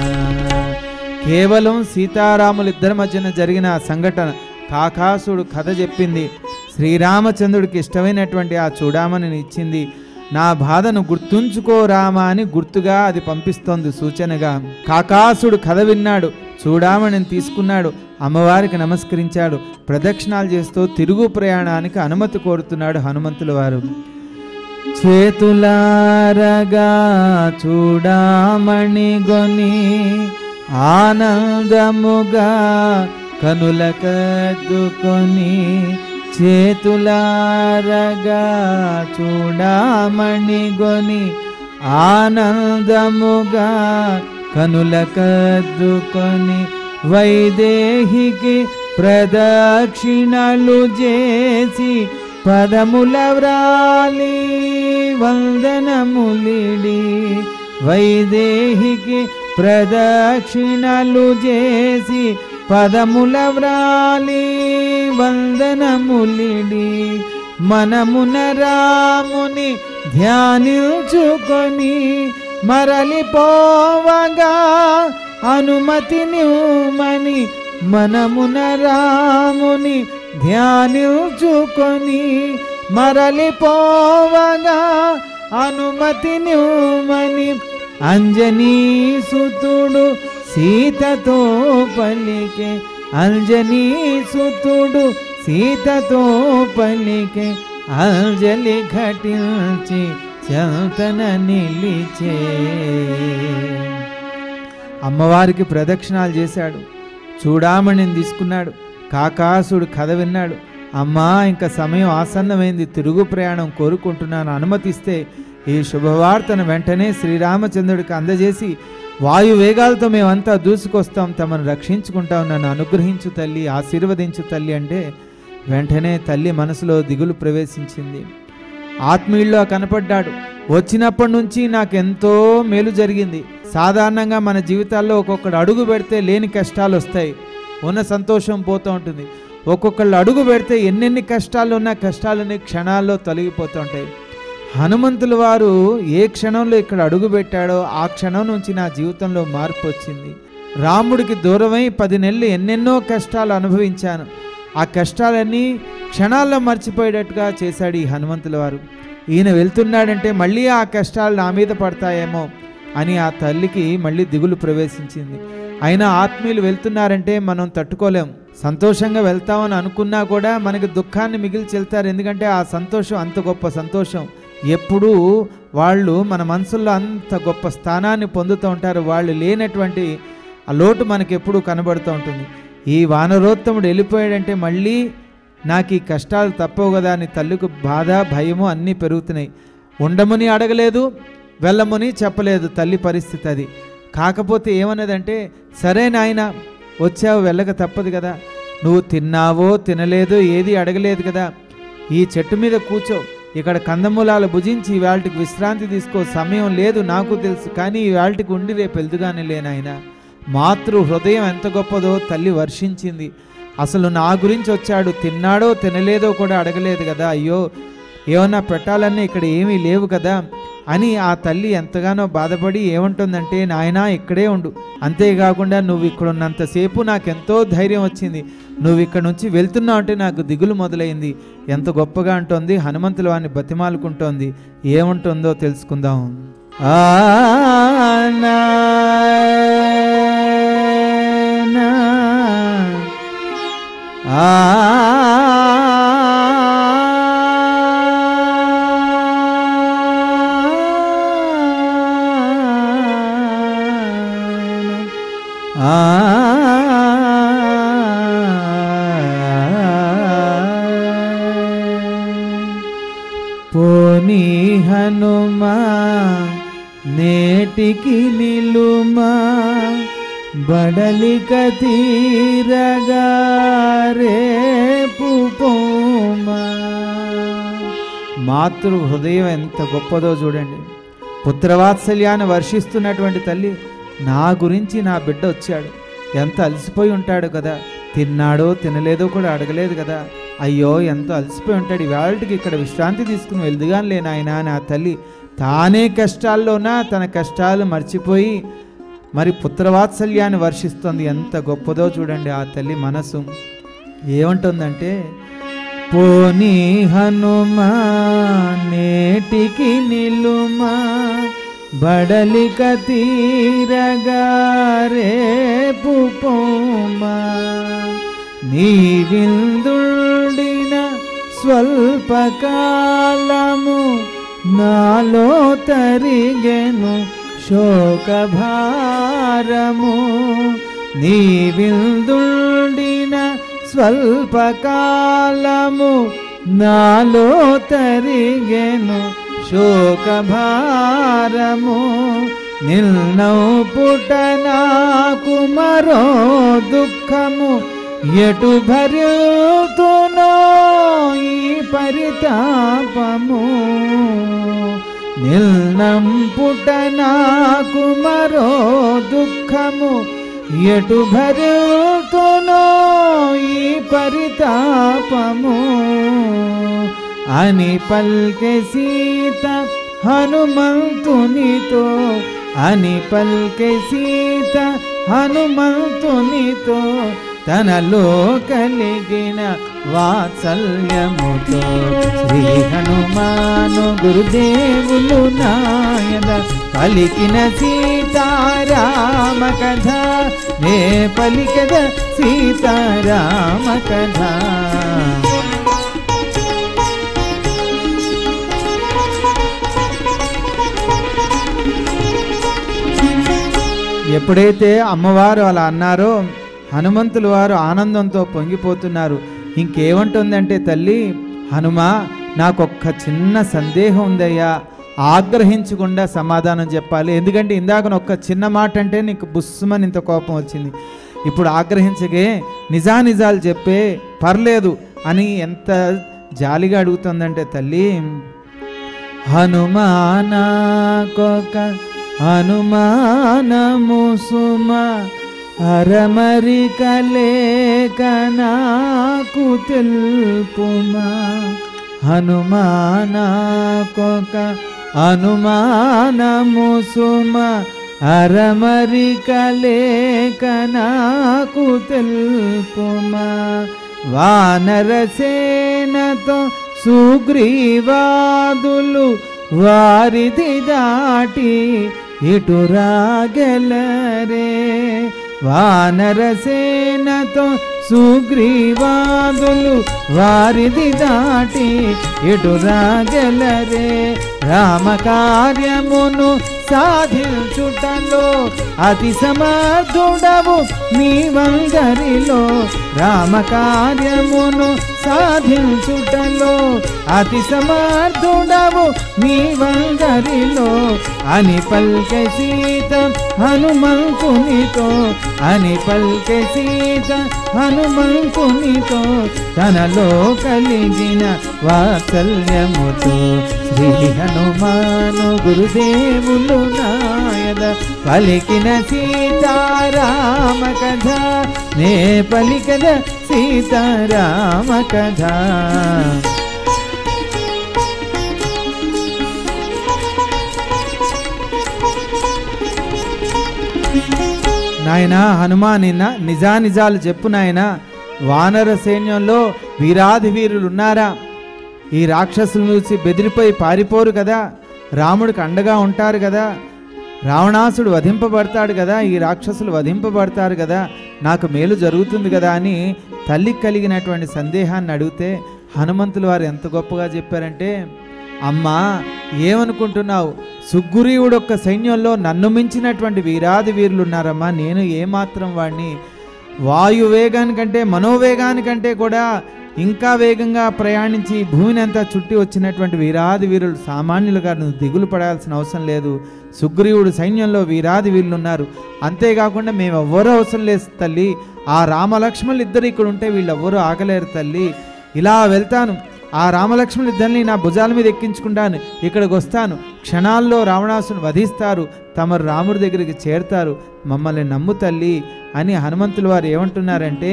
[SPEAKER 1] కేవలం సీతారాములు ఇద్దరి మధ్యన జరిగిన ఆ సంఘటన కాకాసుడు కథ చెప్పింది శ్రీరామచంద్రుడికి ఇష్టమైనటువంటి ఆ చూడామని ఇచ్చింది నా బాధను గుర్తుంచుకో రామా అని గుర్తుగా అది పంపిస్తోంది సూచనగా కాకాసుడు కథ విన్నాడు చూడామణిని తీసుకున్నాడు అమ్మవారికి నమస్కరించాడు ప్రదక్షిణాలు చేస్తూ తిరుగు ప్రయాణానికి అనుమతి కోరుతున్నాడు హనుమంతుల వారు చేతులారగా చూడామణి గొని ఆనందముగా కనుల కద్దుకొని చేతులారగా చూడామణి గొని ఆనందముగా కనుల కద్దుకొని వైదేహికి ప్రదక్షిణలు చేసి పదముల వ్రాలి వందనములిడి వైదేహికి ప్రదక్షిణలు చేసి పదముల వ్రాలి వందనములిడి మనమున రాముని ధ్యానించుకొని మరలిపోవగా అనుమతి నివ్వమని మనమున రాముని ధ్యానించుకొని మరలిపోవగా అనుమతి నివ్వమని అంజనీ సుతుడు సీతతో పలికే అంజనీ సుతుడు సీతతో పలికే అంజలి ఘటించి చంతన నిలిచే అమ్మవారికి ప్రదక్షిణాలు చేశాడు చూడామణిని తీసుకున్నాడు కాకాసుడు కథ విన్నాడు అమ్మా ఇంకా సమయం ఆసన్నమైంది తిరుగు ప్రయాణం కోరుకుంటున్నాను అనుమతిస్తే ఈ శుభవార్తను వెంటనే శ్రీరామచంద్రుడికి అందజేసి వాయు వేగాలతో మేమంతా దూసుకొస్తాం తమను రక్షించుకుంటాం నన్ను అనుగ్రహించు తల్లి ఆశీర్వదించు తల్లి అంటే వెంటనే తల్లి మనసులో దిగులు ప్రవేశించింది ఆత్మీయుల్లో కనపడ్డాడు వచ్చినప్పటి నుంచి నాకెంతో మేలు జరిగింది సాధారణంగా మన జీవితాల్లో ఒక్కొక్కడు అడుగు పెడితే లేని కష్టాలు వస్తాయి ఉన్న సంతోషం పోతూ ఉంటుంది ఒక్కొక్కళ్ళు అడుగు పెడితే ఎన్నెన్ని కష్టాలు ఉన్నా కష్టాలన్నీ క్షణాల్లో తొలగిపోతూ ఉంటాయి హనుమంతుల వారు ఏ క్షణంలో ఇక్కడ అడుగు పెట్టాడో ఆ క్షణం నుంచి నా జీవితంలో మార్పు వచ్చింది రాముడికి దూరమై పది నెలలు ఎన్నెన్నో కష్టాలు అనుభవించాను ఆ కష్టాలన్నీ క్షణాల్లో మర్చిపోయేటట్టుగా చేశాడు ఈ హనుమంతుల వారు ఈయన వెళ్తున్నాడంటే మళ్ళీ ఆ కష్టాలు నా మీద పడతాయేమో అని ఆ తల్లికి మళ్ళీ దిగులు ప్రవేశించింది అయినా ఆత్మీయులు వెళ్తున్నారంటే మనం తట్టుకోలేం సంతోషంగా వెళ్తామని అనుకున్నా కూడా మనకి దుఃఖాన్ని మిగిల్చి వెళ్తారు ఎందుకంటే ఆ సంతోషం అంత గొప్ప సంతోషం ఎప్పుడూ వాళ్ళు మన మనసుల్లో అంత గొప్ప స్థానాన్ని పొందుతూ ఉంటారు వాళ్ళు లేనటువంటి ఆ లోటు మనకి ఎప్పుడూ కనబడుతూ ఉంటుంది ఈ వానరోత్తముడు వెళ్ళిపోయాడంటే మళ్ళీ నాకు ఈ కష్టాలు తప్పవు కదా అని తల్లికి బాధ భయము అన్నీ పెరుగుతున్నాయి ఉండమని అడగలేదు వెళ్ళమని చెప్పలేదు తల్లి పరిస్థితి అది కాకపోతే ఏమన్నదంటే సరే నాయన వచ్చావు వెళ్ళక తప్పదు కదా నువ్వు తిన్నావో తినలేదో ఏది అడగలేదు కదా ఈ చెట్టు మీద కూర్చో ఇక్కడ కందమూలాలు భుజించి ఇవాళకి విశ్రాంతి తీసుకో సమయం లేదు నాకు తెలుసు కానీ ఇవాళకి ఉండి రేపు వెళ్తుగానే లేనాయన మాతృ హృదయం ఎంత గొప్పదో తల్లి వర్షించింది అసలు నా గురించి వచ్చాడు తిన్నాడో తినలేదో కూడా అడగలేదు కదా అయ్యో ఏమన్నా పెట్టాలన్నా ఇక్కడ ఏమీ లేవు కదా అని ఆ తల్లి ఎంతగానో బాధపడి ఏమంటుందంటే నాయనా ఇక్కడే ఉండు అంతేకాకుండా నువ్వు ఇక్కడ ఉన్నంతసేపు నాకెంతో ధైర్యం వచ్చింది నువ్వు ఇక్కడ నుంచి వెళ్తున్నావు అంటే నాకు దిగులు మొదలైంది ఎంత గొప్పగా అంటోంది హనుమంతుల వారిని బతిమాలుకుంటోంది ఏముంటుందో తెలుసుకుందాం ఆనా పోనీ హనుమా నేటికి నిలుమా బడలిక తీరగా రేపు పోమా మాతృ హృదయం ఎంత గొప్పదో చూడండి పుత్రవాత్సల్యాన్ని వర్షిస్తున్నటువంటి తల్లి నా గురించి నా బిడ్డ వచ్చాడు ఎంత అలసిపోయి ఉంటాడు కదా తిన్నాడో తినలేదో కూడా అడగలేదు కదా అయ్యో ఎంతో అలసిపోయి ఉంటాడు ఇవాళకి ఇక్కడ విశ్రాంతి తీసుకుని వెళ్దుగాని లేనాయన అని ఆ తల్లి తానే కష్టాల్లోనా తన కష్టాలు మర్చిపోయి మరి పుత్రవాత్సల్యాన్ని వర్షిస్తుంది ఎంత గొప్పదో చూడండి ఆ తల్లి మనసు ఏమంటుందంటే పోనీ హనుమా నేటికి నిలుమా బడలిక తీరగా రేపు పోమా నీ విందుడిన స్వల్పకాలము నాలో తరిగెను శోకభారము నీ విందుడిన స్వల్పకాలము నాలో తరిగెను శోకభారము నిల్నౌ పుట నాకు మరో దుఃఖము ఎటు భరితునో ఈ పరితాపము నిల్నం పుట నాకు మరో దుఃఖము ఎటు భరితునో ఈ పరితాపము అని పల్కె సీత హనుమంతునితో అని పల్కె సీత హనుమంతునితో తనలో కలిగిన వాత్సల్యముతో శ్రీ హనుమాను గురుదేవులు నాయన పలికిన సీతారామ కథ నే పలికద సీతారామ కథ ఎప్పుడైతే అమ్మవారు అలా అన్నారో హనుమంతుల వారు ఆనందంతో పొంగిపోతున్నారు ఇంకేమంటుందంటే తల్లి హనుమా నాకొక్క చిన్న సందేహం ఉందయ్యా ఆగ్రహించకుండా సమాధానం చెప్పాలి ఎందుకంటే ఇందాక ఒక్క చిన్న మాట అంటే నీకు బుస్సుమని ఇంత కోపం వచ్చింది ఇప్పుడు ఆగ్రహించగే నిజానిజాలు చెప్పే పర్లేదు అని ఎంత జాలిగా అడుగుతుందంటే తల్లి హనుమానాకొక హనుమానము సుమ అరమరిక లేక నాకు తెలుపుమా హనుమానాకొక అనుమానము సుమ అరమరిక లేక నాకు తెలుపుమా వానరసేనతో సుగ్రీవాదులు వారిది దాటి ఇటు రాగలరే వానరసేనతో సుగ్రీవాదులు వారిది దాటి ఇటు రాగలరే రామకార్యమును సాధించుటలో అతి సమర్థుడవు నీవందరిలో రామకార్యమును సాధించుటలో అతి సమర్థుడవు నీవందరిలో అని పల్కె సీత హనుమంతునితో అని పల్కె సీత హనుమంతునితో తనలో కలిగిన వాత్సల్యముతో శ్రీ హనుమాను గురుదేవులు నాయద పలికిన సీతారామ కథ నే పలికద సీతారామ కథ నాయనా హనుమానిన్న నిజానిజాలు చెప్పు నాయన వానర సైన్యంలో వీరాది వీరులు ఉన్నారా ఈ రాక్షసులు చూసి బెదిరిపోయి పారిపోరు కదా రాముడికి అండగా ఉంటారు కదా రావణాసుడు వధింపబడతాడు కదా ఈ రాక్షసులు వధింపబడతారు కదా నాకు మేలు జరుగుతుంది కదా అని తల్లికి కలిగినటువంటి సందేహాన్ని అడిగితే హనుమంతులు వారు ఎంత గొప్పగా చెప్పారంటే అమ్మా ఏమనుకుంటున్నావు సుగ్రీవుడు ఒక్క సైన్యంలో నన్ను మించినటువంటి వీరాది వీరులు ఉన్నారమ్మా నేను ఏమాత్రం వాడిని వాయు వేగానికంటే మనోవేగానికంటే కూడా ఇంకా వేగంగా ప్రయాణించి భూమిని అంతా చుట్టి వచ్చినటువంటి వీరాది వీరులు సామాన్యులుగా నువ్వు దిగులు పడాల్సిన అవసరం లేదు సుగ్రీవుడు సైన్యంలో వీరాది వీరులు ఉన్నారు అంతేకాకుండా మేము ఎవ్వరూ అవసరం లేదు తల్లి ఆ రామలక్ష్మణులు ఇద్దరు ఇక్కడ ఉంటే వీళ్ళు ఎవ్వరూ ఆగలేరు తల్లి ఇలా వెళ్తాను ఆ రామలక్ష్మణులు ఇద్దరిని నా భుజాల మీద ఎక్కించుకుంటాను ఇక్కడికి వస్తాను క్షణాల్లో రావణాసుని వధిస్తారు తమరు రాముడి దగ్గరికి చేరుతారు మమ్మల్ని నమ్ము తల్లి అని హనుమంతులు వారు ఏమంటున్నారంటే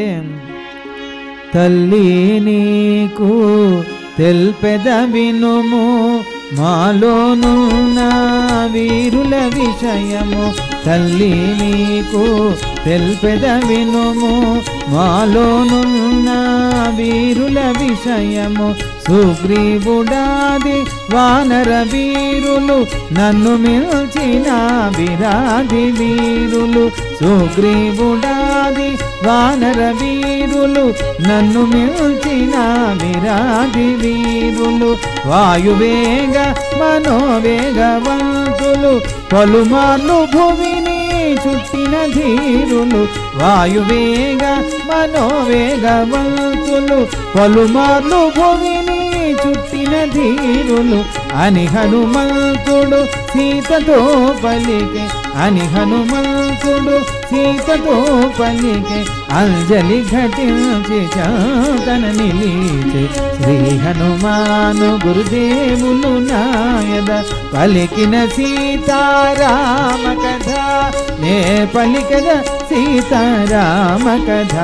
[SPEAKER 1] తల్లి నీకు తెల్పెద వినుము మాలోనున్న వీరుల విషయము తల్లి నీకు తెల్పెద వినుము మాలోనున్న వీరుల విషయము సుగ్రీవుడాది వానర వీరులు నన్ను మిల్చిన విరాది వీరులు సుగ్రీవుడాది వానర వీరులు నన్ను మిల్చిన విరాది వీరులు వాయువేగ మనోవేగవంతులు పలుమార్లు భువిని చుట్టిన ధీరులు వాయువేగ మనోవేగవంతులు పలుమార్లు భువిని చుట్టిన ధీరులు అని హనుమంతుడు సీతతో పలికే అని హనుమంతుడు సీతతో పలికే అంజలి ఘటించి చాతన నిలిచి శ్రీ హనుమాను గురుదేవులు నాయద పలికిన సీతారామ కథ నే పలికద సీతారామ కథ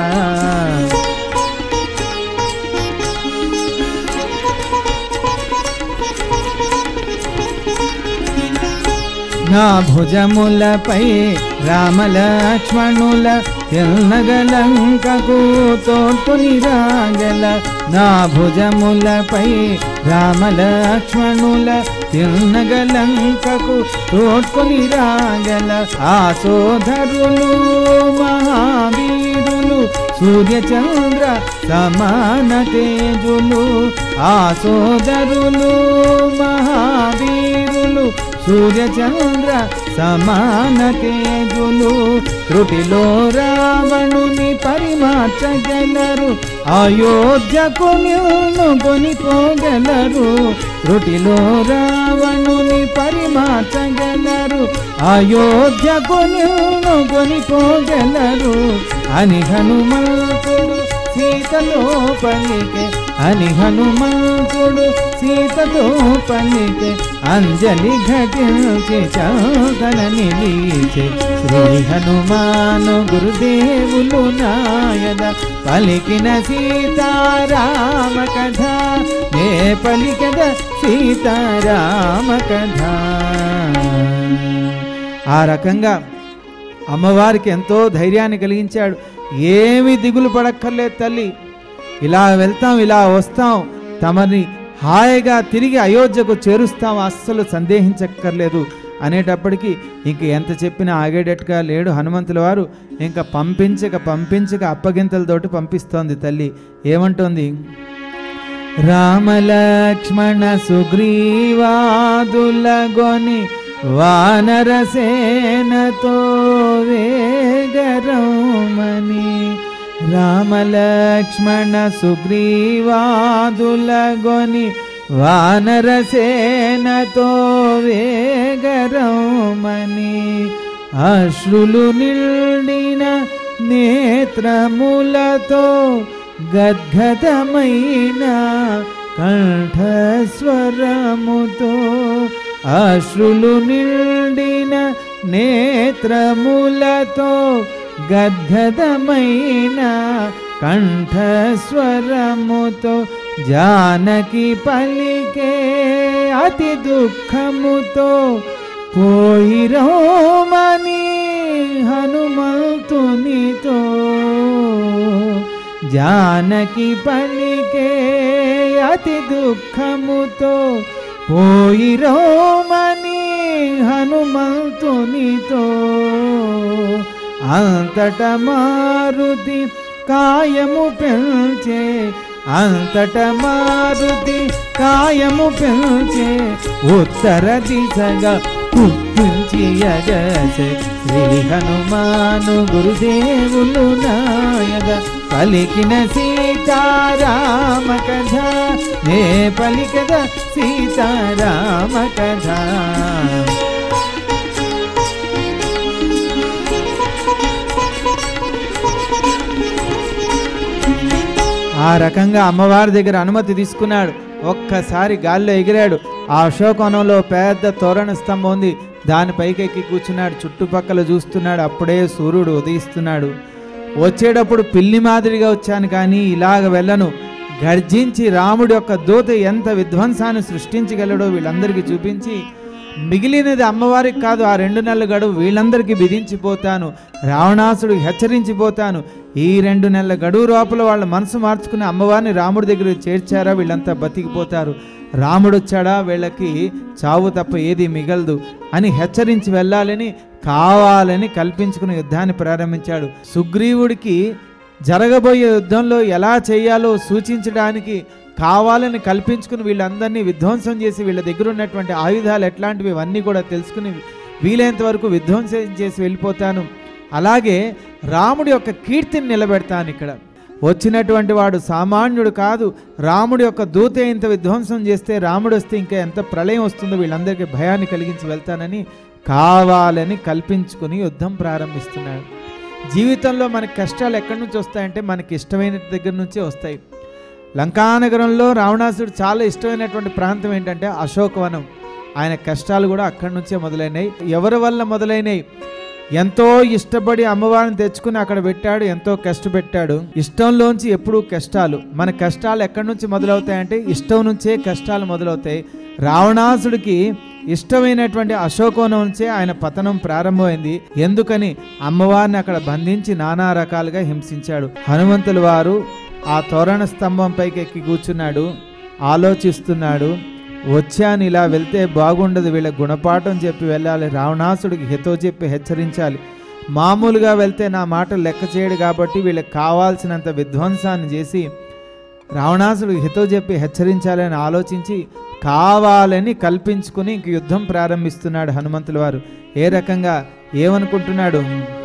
[SPEAKER 1] నా భుజములపై రామలక్ష్మణుల ఎల్నగలంకకు తోడ్కొని రాగల నా భుజములపై రామలక్ష్మణుల తిన్నగలంకకు తోడ్కొని రాగల ఆ సోదరులు మహావీరులు సూర్యచంద్ర సమాన తేజులు ఆ సోదరులు మహావీరులు సూర్యచంద్ర సమాన తేజులు త్రుటిలో రావణుని పరిమార్చగలరు అయోధ్యకు నిన్ను కొనిపోగలరు త్రుటిలో రావణుని పరిమార్చగలరు అయోధ్యకు నిన్ను కొనిపోగలరు అని హనుమంతుడు సీతలో పలికే అని హనుమంతుడు సీతతో పలికే అంజలి ఘటించి చౌదన నిలిచే శ్రీ హనుమాను గురుదేవులు నాయద పలికిన సీతారామ కథ నే పలికద సీతారామ కథ ఆ రకంగా అమ్మవారికి ఎంతో ధైర్యాన్ని కలిగించాడు ఏమి దిగులు పడక్కర్లేదు తల్లి ఇలా వెళ్తాం ఇలా వస్తాం తమని హాయిగా తిరిగి అయోధ్యకు చేరుస్తాం అస్సలు సందేహించక్కర్లేదు అనేటప్పటికీ ఇంక ఎంత చెప్పినా ఆగేటట్టుగా లేడు హనుమంతుల వారు ఇంకా పంపించక పంపించక అప్పగింతలతోటి పంపిస్తోంది తల్లి ఏమంటోంది రామలక్ష్మణ సుగ్రీవాదులగొని వానరసేనతో వేగరమని రామలక్ష్మణ సుగ్రీవాదులగొని వానరసేనతో వేగరమని అశ్రులు నిండిన నేత్రములతో గద్గదమైన కంఠస్వరముతో అశ్రులు నిండిన నేత్రములతో గద్గదమైన కంఠస్వరముతో జానకి పలికే అతి దుఃఖముతో పోయిరోమని హనుమంతునితో జానకి పలికే అతి దుఃఖముతో పోయిరోమని హనుమంతునితో అంతట మారుతి కాయము పెంచే అంతట మారుతి కాయము పెంచే ఉత్తర దిశగా పుప్పించి అగసే శ్రీ హనుమాను గురుదేవులు నాయగ పలికిన సీతారామ కథ నే పలికద సీతారామ కథ ఆ రకంగా అమ్మవారి దగ్గర అనుమతి తీసుకున్నాడు ఒక్కసారి గాల్లో ఎగిరాడు ఆ అశోకవనంలో పెద్ద తోరణ స్తంభం ఉంది దానిపైకి ఎక్కి కూర్చున్నాడు చుట్టుపక్కల చూస్తున్నాడు అప్పుడే సూర్యుడు ఉదయిస్తున్నాడు వచ్చేటప్పుడు పిల్లి మాదిరిగా వచ్చాను కానీ ఇలాగ వెళ్ళను గర్జించి రాముడి యొక్క దూత ఎంత విధ్వంసాన్ని సృష్టించగలడో వీళ్ళందరికీ చూపించి మిగిలినది అమ్మవారికి కాదు ఆ రెండు నెలల గడువు వీళ్ళందరికీ విధించిపోతాను రావణాసుడికి హెచ్చరించిపోతాను ఈ రెండు నెలల గడువు లోపల వాళ్ళ మనసు మార్చుకుని అమ్మవారిని రాముడి దగ్గర చేర్చారా వీళ్ళంతా బతికిపోతారు రాముడు వచ్చాడా వీళ్ళకి చావు తప్ప ఏది మిగలదు అని హెచ్చరించి వెళ్ళాలని కావాలని కల్పించుకుని యుద్ధాన్ని ప్రారంభించాడు సుగ్రీవుడికి జరగబోయే యుద్ధంలో ఎలా చేయాలో సూచించడానికి కావాలని కల్పించుకుని వీళ్ళందరినీ విధ్వంసం చేసి వీళ్ళ దగ్గర ఉన్నటువంటి ఆయుధాలు ఎట్లాంటివి ఇవన్నీ కూడా తెలుసుకుని వీలైనంత వరకు విధ్వంసం చేసి వెళ్ళిపోతాను అలాగే రాముడి యొక్క కీర్తిని నిలబెడతాను ఇక్కడ వచ్చినటువంటి వాడు సామాన్యుడు కాదు రాముడి యొక్క దూతే ఇంత విధ్వంసం చేస్తే రాముడు వస్తే ఇంకా ఎంత ప్రళయం వస్తుందో వీళ్ళందరికీ భయాన్ని కలిగించి వెళ్తానని కావాలని కల్పించుకుని యుద్ధం ప్రారంభిస్తున్నాడు జీవితంలో మనకి కష్టాలు ఎక్కడి నుంచి వస్తాయంటే మనకి ఇష్టమైన దగ్గర నుంచే వస్తాయి లంకానగరంలో రావణాసుడు చాలా ఇష్టమైనటువంటి ప్రాంతం ఏంటంటే అశోకవనం ఆయన కష్టాలు కూడా అక్కడి నుంచే మొదలైనవి ఎవరి వల్ల మొదలైనవి ఎంతో ఇష్టపడి అమ్మవారిని తెచ్చుకుని అక్కడ పెట్టాడు ఎంతో కష్టపెట్టాడు ఇష్టంలోంచి ఎప్పుడూ కష్టాలు మన కష్టాలు ఎక్కడి నుంచి మొదలవుతాయంటే ఇష్టం నుంచే కష్టాలు మొదలవుతాయి రావణాసుడికి ఇష్టమైనటువంటి అశోకవనం నుంచే ఆయన పతనం ప్రారంభమైంది ఎందుకని అమ్మవారిని అక్కడ బంధించి నానా రకాలుగా హింసించాడు హనుమంతుల వారు ఆ తోరణ స్తంభం పైకి ఎక్కి కూర్చున్నాడు ఆలోచిస్తున్నాడు వచ్చాను ఇలా వెళ్తే బాగుండదు వీళ్ళ గుణపాఠం చెప్పి వెళ్ళాలి రావణాసుడికి హితో చెప్పి హెచ్చరించాలి మామూలుగా వెళ్తే నా మాట లెక్క చేయడు కాబట్టి వీళ్ళకి కావాల్సినంత విధ్వంసాన్ని చేసి రావణాసుడికి హితో చెప్పి హెచ్చరించాలని ఆలోచించి కావాలని కల్పించుకుని ఇంక యుద్ధం ప్రారంభిస్తున్నాడు హనుమంతుల వారు ఏ రకంగా ఏమనుకుంటున్నాడు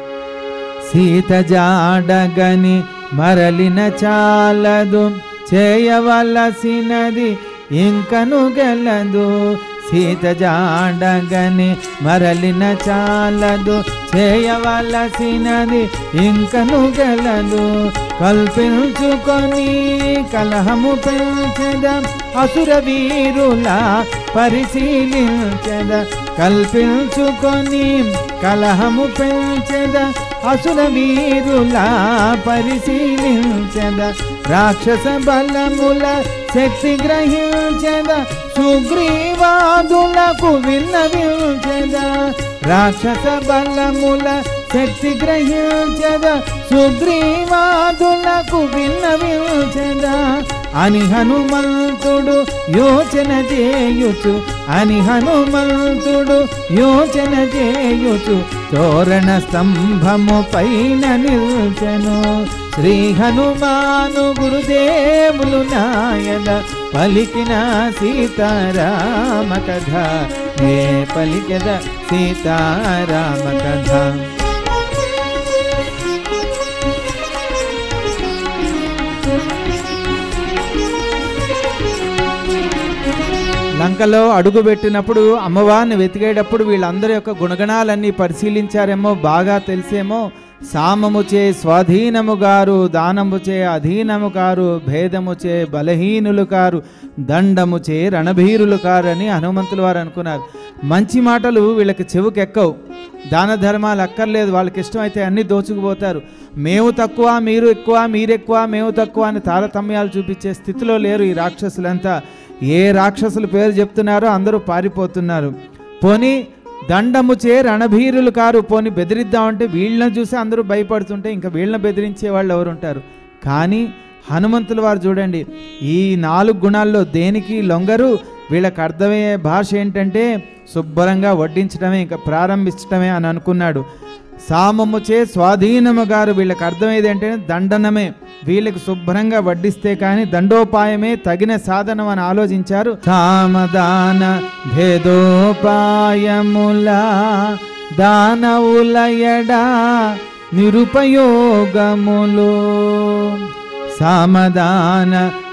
[SPEAKER 1] సీత జాడగని మరలిన చాలదు చేయవలసినది ఇంకను గెలదు సీత జాడగని మరలిన చాలదు చేయవలసినది ఇంకను గలదు కల్పించుకొని కలహము పెంచద అసుర వీరుల పరిశీలించద కల్పించుకొని కలహము పెంచద అసుర వీరుల పరిశీలించద రాక్షస బలముల శక్తి గ్రహించద సుగ్రీవాదులకు విన్నవించద రాక్షస బలముల శక్తి గ్రహించద సుగ్రీవాదులకు విన్నవించద అని హనుమంతుడు యోచన చేయుచు అని హనుమంతుడు యోచన చేయుచు తోరణ స్తంభము పైన నిల్చెను శ్రీ హనుమాను గురుదేవులు నాయన పలికిన సీతారామ కథ నే పలికద సీతారామ కథ లంకలో అడుగు పెట్టినప్పుడు అమ్మవారిని వెతికేటప్పుడు వీళ్ళందరి యొక్క గుణగణాలన్నీ పరిశీలించారేమో బాగా తెలిసేమో సామముచే స్వాధీనము గారు దానముచే అధీనము కారు భేదముచే బలహీనులు కారు దండముచే రణభీరులు కారు అని హనుమంతుల వారు అనుకున్నారు మంచి మాటలు వీళ్ళకి చెవుకెక్కవు దాన ధర్మాలు అక్కర్లేదు వాళ్ళకి ఇష్టమైతే అన్నీ దోచుకుపోతారు మేము తక్కువ మీరు ఎక్కువ మీరు ఎక్కువ మేము తక్కువ అని తారతమ్యాలు చూపించే స్థితిలో లేరు ఈ రాక్షసులంతా ఏ రాక్షసుల పేరు చెప్తున్నారో అందరూ పారిపోతున్నారు పోనీ దండముచే రణభీరులు కారు పోని బెదిరిద్దామంటే వీళ్ళని చూసి అందరూ భయపడుతుంటే ఇంకా వీళ్ళని బెదిరించే వాళ్ళు ఎవరు ఉంటారు కానీ హనుమంతుల వారు చూడండి ఈ నాలుగు గుణాల్లో దేనికి లొంగరు వీళ్ళకి అర్థమయ్యే భాష ఏంటంటే శుభ్రంగా వడ్డించడమే ఇంకా ప్రారంభించడమే అని అనుకున్నాడు సామముచే స్వాధీనము గారు వీళ్ళకి అర్థమయ్యేది ఏంటంటే దండనమే వీళ్ళకి శుభ్రంగా వడ్డిస్తే కానీ దండోపాయమే తగిన సాధనం అని ఆలోచించారు సామదాన భేదోపాయముల దానవులయడా నిరుపయోగములు సామదాన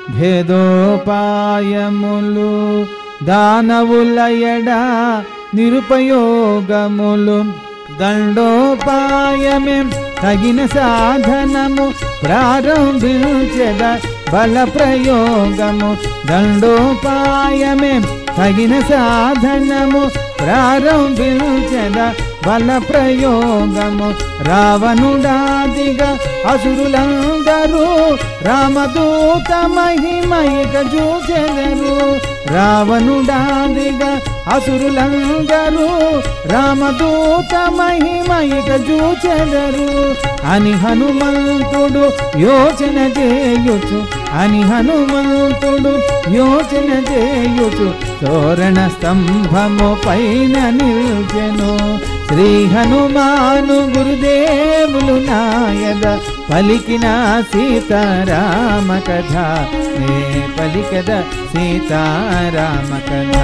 [SPEAKER 1] భేదోపాయములు దానవులయడా నిరుపయోగములు దండోపాయమే తగిన సాధనము ప్రారంభించద బల ప్రయోగము దండోపాయమే తగిన సాధనము ప్రారంభించద బల ప్రయోగము రావణుడాదిగా అసురులందరూ రామదూత మహిమయిక చూచెదరు రావణుడాదిగా అసురులందరూ రామదూత మహిమయిక చూచెదరు అని హనుమంతుడు యోచన చేయుచు అని హనుమంతుడు యోచన చేయుచు తోరణ స్తంభము పైన నిల్చెను శ్రీ హనుమాను గురుదేవులు నాయద పలికిన సీతారామ కథ నే పలికద సీతారామ కథ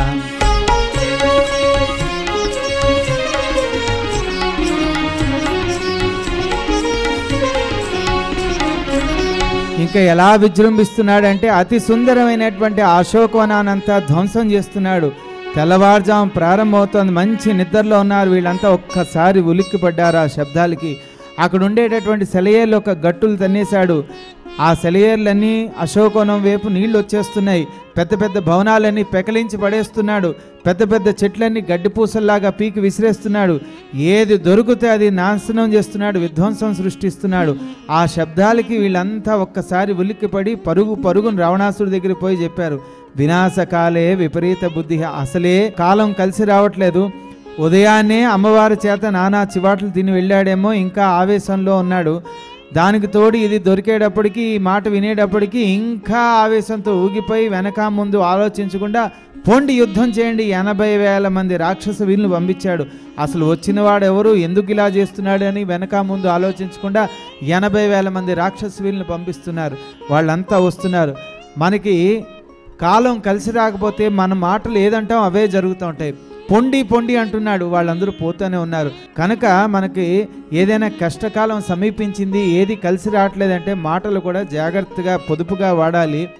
[SPEAKER 1] ఇంకా ఎలా విజృంభిస్తున్నాడంటే అతి సుందరమైనటువంటి అశోకవనానంతా ధ్వంసం చేస్తున్నాడు తెల్లవారుజాము ప్రారంభమవుతోంది మంచి నిద్రలో ఉన్నారు వీళ్ళంతా ఒక్కసారి ఉలిక్కిపడ్డారు ఆ శబ్దాలకి అక్కడ ఉండేటటువంటి సెలయేర్లు ఒక గట్టులు తన్నేశాడు ఆ సెలయేర్లన్నీ అశోకవనం వైపు నీళ్లు వచ్చేస్తున్నాయి పెద్ద పెద్ద భవనాలన్నీ పెకలించి పడేస్తున్నాడు పెద్ద పెద్ద చెట్లన్నీ గడ్డిపూసల్లాగా పీకి విసిరేస్తున్నాడు ఏది దొరికితే అది నాశనం చేస్తున్నాడు విధ్వంసం సృష్టిస్తున్నాడు ఆ శబ్దాలకి వీళ్ళంతా ఒక్కసారి ఉలిక్కిపడి పరుగు పరుగును రావణాసుడి దగ్గరికి పోయి చెప్పారు వినాశకాలే విపరీత బుద్ధి అసలే కాలం కలిసి రావట్లేదు ఉదయాన్నే అమ్మవారి చేత నానా చివాట్లు తిని వెళ్ళాడేమో ఇంకా ఆవేశంలో ఉన్నాడు దానికి తోడు ఇది దొరికేటప్పటికి ఈ మాట వినేటప్పటికి ఇంకా ఆవేశంతో ఊగిపోయి వెనక ముందు ఆలోచించకుండా పొండి యుద్ధం చేయండి ఎనభై వేల మంది రాక్షస వీళ్ళని పంపించాడు అసలు వచ్చిన వాడు ఎవరు ఎందుకు ఇలా చేస్తున్నాడు అని వెనక ముందు ఆలోచించకుండా ఎనభై వేల మంది రాక్షస వీళ్ళని పంపిస్తున్నారు వాళ్ళంతా వస్తున్నారు మనకి కాలం కలిసి రాకపోతే మన మాటలు ఏదంటాం అవే జరుగుతూ ఉంటాయి పొండి పొండి అంటున్నాడు వాళ్ళందరూ పోతూనే ఉన్నారు కనుక మనకి ఏదైనా కష్టకాలం సమీపించింది ఏది కలిసి రావట్లేదంటే మాటలు కూడా జాగ్రత్తగా పొదుపుగా వాడాలి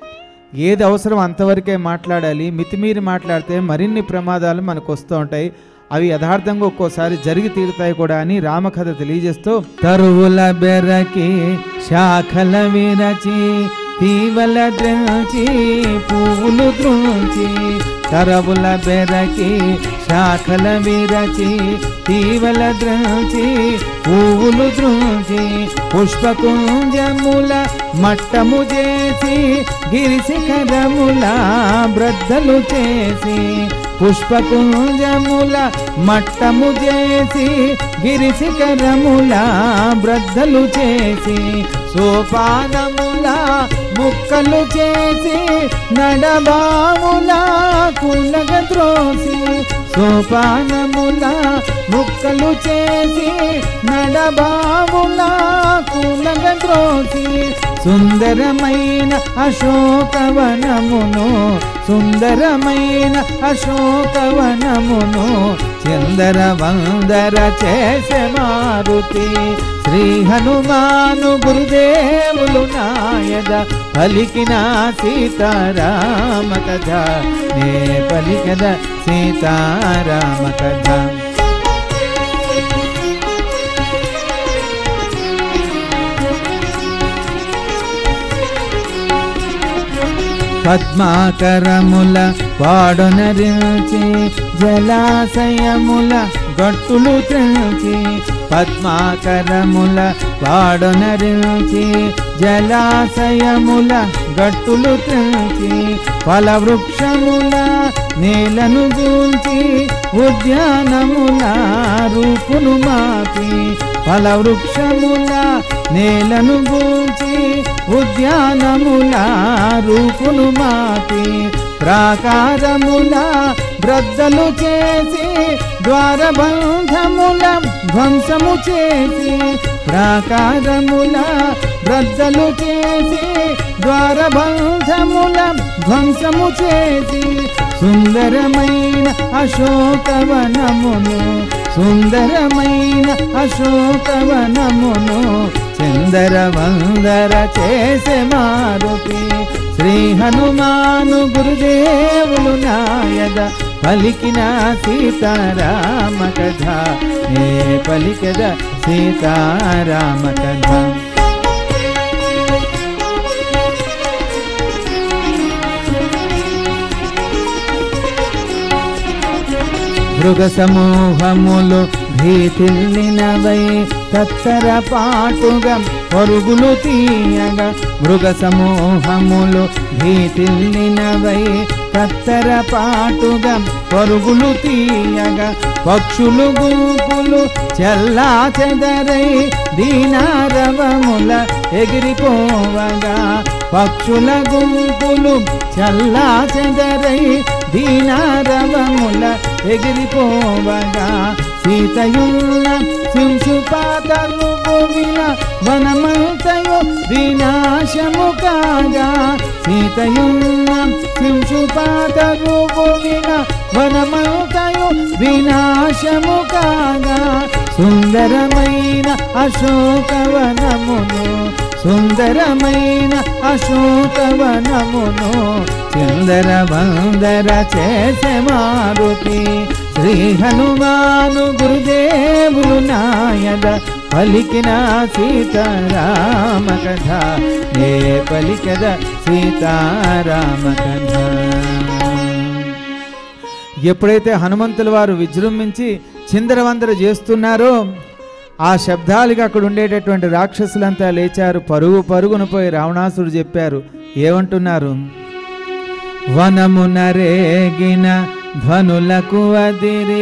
[SPEAKER 1] ఏది అవసరం అంతవరకే మాట్లాడాలి మితిమీరి మాట్లాడితే మరిన్ని ప్రమాదాలు మనకు వస్తూ ఉంటాయి అవి యథార్థంగా ఒక్కోసారి జరిగి తీరుతాయి కూడా అని రామకథ తెలియజేస్తూ తరువుల బెరకి శాఖల విరచి తీవల ద్రంచి పువ్వులు ద్రుంచి తరవుల బెరకి శాఖల విరచి తీవల ద్రంచి పువ్వులు ద్రుంచి పుష్పకుంజముల మట్టము చేసి గిరిశిఖరముల బ్రద్దలు చేసి పుష్పకుంజముల మట్టము చేసి గిరిశిఖరముల బ్రద్దలు చేసి సోపానముల ముక్కలు చేసి నడబాముల కులగ త్రోసి సోపానముల ముక్కలు చేసి నడబాముల కులగ త్రోసి సుందరమైన అశోకవనమును సుందరమైన అశోకవనమును చందర వందర చేసే మారుతి శ్రీ హనుమాను గురుదేవులు నాయద పలికిన సీతారామ కథ నే పలికద సీతారామ కథ పద్మాకరముల పాడొనరించి జలాశయముల గట్టులు త్రించి పద్మాకరముల పాడొనరించి జలాశయముల గట్టులు త్రించి ఫలవృక్షముల నేలను గూంచి ఉద్యానముల రూపును మాపి ఫలవృక్షముల నేలను గూంచి ఉద్యానముల రూపును మాపి ప్రాకారముల బ్రద్దలు చేసి ద్వారబంధముల ధ్వంసము చేసి ప్రాకారముల బ్రద్దలు చేసి ద్వారబంధముల ధ్వంసము చేసి సుందరమైన అశోకవనమును సుందరమైన అశోకవనమును చందర వందర చేసే మారుతి శ్రీ హనుమాను గురుదేవులు నాయద పలికిన సీతారామ కథ నే పలికద సీతారామ కథ మృగ సమూహములు భీతిల్లినవై తత్తర పాటుగా పరుగులు తీయగా మృగ సమూహములు భీతిల్లినవై తత్తర పాటుగా పరుగులు తీయగా పక్షులు గుంపులు చెల్లా చెదరై దీనారవముల ఎగిరిపోవగా పక్షుల గుంపులు చల్లా చెదరై దీనారవముల ఎగిరిపోవగా సీతయున్న శింశుపాతలు భూమిన వనమంతయు వినాశము కాగా సీతయున్న శింశుపాతలు భూమిన వనమంతయు వినాశము కాగా సుందరమైన అశోకవనమును సుందరమైన అశోకవనమును చందర వందర చేసే మారుతి శ్రీ హనుమాను గురుదేవులు నాయద పలికిన సీతారామ కథ నే పలికద సీతారామ కథ ఎప్పుడైతే హనుమంతుల వారు విజృంభించి చిందరవందర చేస్తున్నారో ఆ శబ్దాలకి అక్కడ ఉండేటటువంటి రాక్షసులంతా లేచారు పరుగు పరుగున పోయి రావణాసుడు చెప్పారు ఏమంటున్నారు వనమున రేగిన ధ్వనులకు అదిరి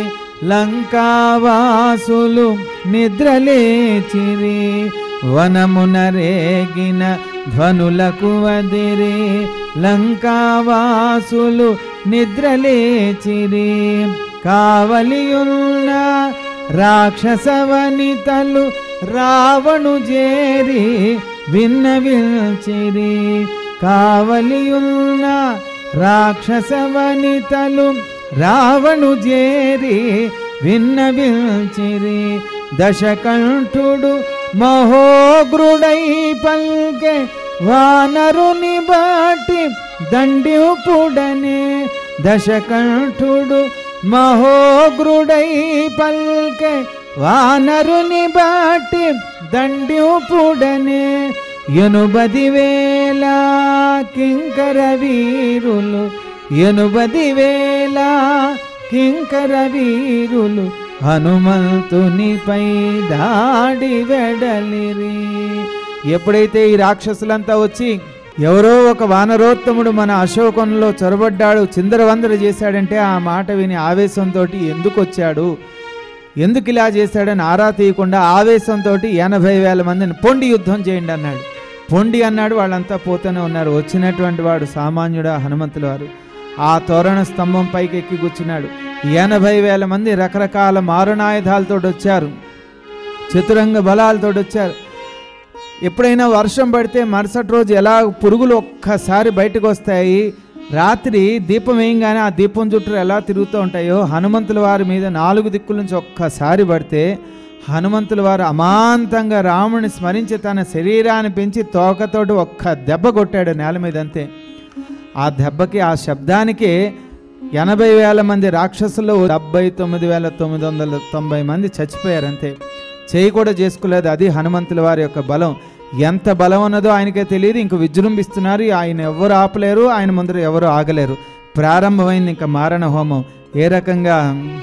[SPEAKER 1] లంకావాసులు నిద్రలేచిరి వనమున రేగిన ధ్వనులకు అదిరి లంకావాసులు నిద్రలేచిరి కావలియున్న రాక్షసవనితలు రావణు చేరి విన్నవిల్చిరి కావలియున్న రాక్షసవనితలు రావణు చేరి విన్నవిల్చిరి దశకంఠుడు మహోగ్రుడై పల్కె వానరుని బాటి దండిపుడనే దశకంఠుడు మహోగ్రుడై పల్కె వానరుని బాటి దండిపుడనే ఎనుబది వేల కింకర వీరులు ఎనుబది వేల కింకర వీరులు హనుమంతునిపై దాడి వెడలిరి ఎప్పుడైతే ఈ రాక్షసులంతా వచ్చి ఎవరో ఒక వానరోత్తముడు మన అశోకంలో చొరబడ్డాడు చిందరవందర చేశాడంటే ఆ మాట విని ఆవేశంతో ఎందుకు వచ్చాడు ఎందుకు ఇలా చేశాడని ఆరా తీయకుండా ఆవేశంతో ఎనభై వేల మందిని పొండి యుద్ధం చేయండి అన్నాడు పొండి అన్నాడు వాళ్ళంతా పోతూనే ఉన్నారు వచ్చినటువంటి వాడు సామాన్యుడా హనుమంతుల వారు ఆ తోరణ స్తంభం పైకి ఎక్కి కూర్చున్నాడు ఎనభై వేల మంది రకరకాల మారణాయుధాలతో వచ్చారు చతురంగ బలాలతో వచ్చారు ఎప్పుడైనా వర్షం పడితే మరుసటి రోజు ఎలా పురుగులు ఒక్కసారి బయటకు వస్తాయి రాత్రి దీపం వేయంగానే ఆ దీపం చుట్టూ ఎలా తిరుగుతూ ఉంటాయో హనుమంతుల వారి మీద నాలుగు దిక్కుల నుంచి ఒక్కసారి పడితే హనుమంతుల వారు అమాంతంగా రాముని స్మరించి తన శరీరాన్ని పెంచి తోకతోటి ఒక్క దెబ్బ కొట్టాడు నేల మీద అంతే ఆ దెబ్బకి ఆ శబ్దానికి ఎనభై వేల మంది రాక్షసుల్లో డెబ్బై తొమ్మిది వేల తొమ్మిది వందల తొంభై మంది చచ్చిపోయారు అంతే చేయి కూడా చేసుకోలేదు అది హనుమంతుల వారి యొక్క బలం ఎంత బలం ఉన్నదో ఆయనకే తెలియదు ఇంక విజృంభిస్తున్నారు ఆయన ఎవరు ఆపలేరు ఆయన ముందర ఎవరు ఆగలేరు ప్రారంభమైంది ఇంకా మారణ హోమం ఏ రకంగా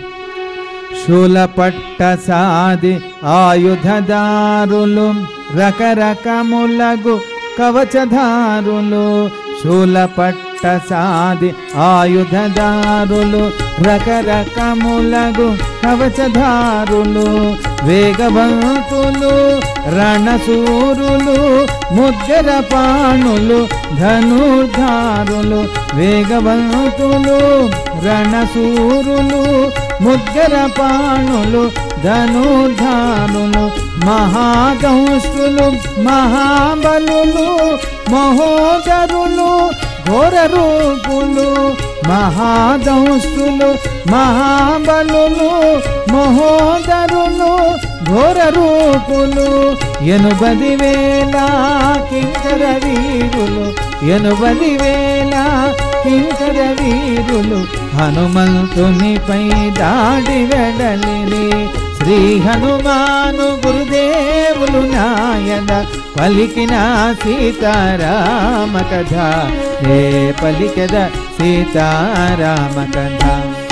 [SPEAKER 1] శూలపట్ట సాది ఆయుధదారులు రకరకములగు కవచధారులు శూలపట్ట సాది ఆయుధదారులు రకరకములగు కవచధారులు వేగవంతులు రణసూరులు ముద్గర పాణులు ధనుర్ధారులు వేగవంతులు రణసూరులు ముద్గర పాణులు ధనుర్ధారులు మహాదంష్టులు మహాబలులు మహోదరులు ఘోర రూపులు మహాదంష్టులు మహాబలులు మహోదరులు ఘోర రూపులు ఎనుబది వేల కింకర వీరులు ఎనుబది వేల కింకర వీరులు హనుమంతునిపై దాడి వెడలిరి శ్రీ హనుమాను గురుదేవులు నాయన పలికిన సీతారామ కథ ఏ పలికద సీతారామ కథ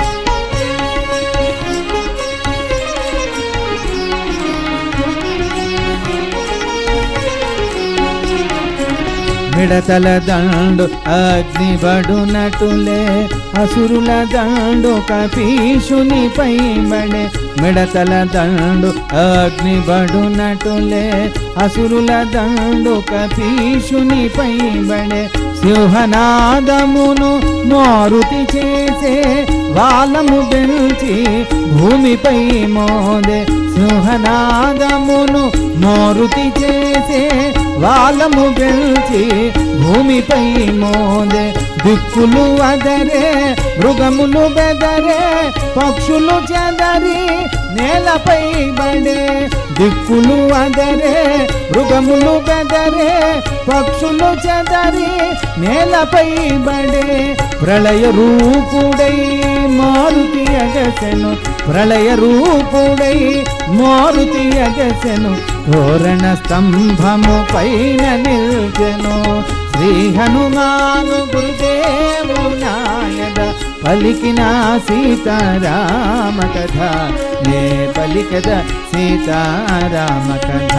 [SPEAKER 1] మిడతల దండు అగ్ని బడునటులే అసురుల దండు కపీషుని పై బడే మిడతల దండు అగ్ని బడునటులే అసురుల దండు కపీషుని పై బడే సింహనాదమును మారుతి చేసే వాలము బెల్చి భూమిపై మోదే సింహనాదమును మారుతి చేసే వాలము బెల్చి భూమిపై మోదే దిక్కులు అదరే మృగములు బెదరే పక్షులు చెదరి నేలపై బడే దిక్కులు అదరే మృగములు బెదరే పక్షులు చెదరి నేలపై బడే ప్రళయ రూపుడై మారుతి అగసెను ప్రళయ రూపుడై మారుతి అగసెను తోరణ స్తంభము పైన నిల్చెను శ్రీ హనుమాను గురుదేవు నాయన పలికిన సీతారామ కథ నే పలికద సీతారామ కథ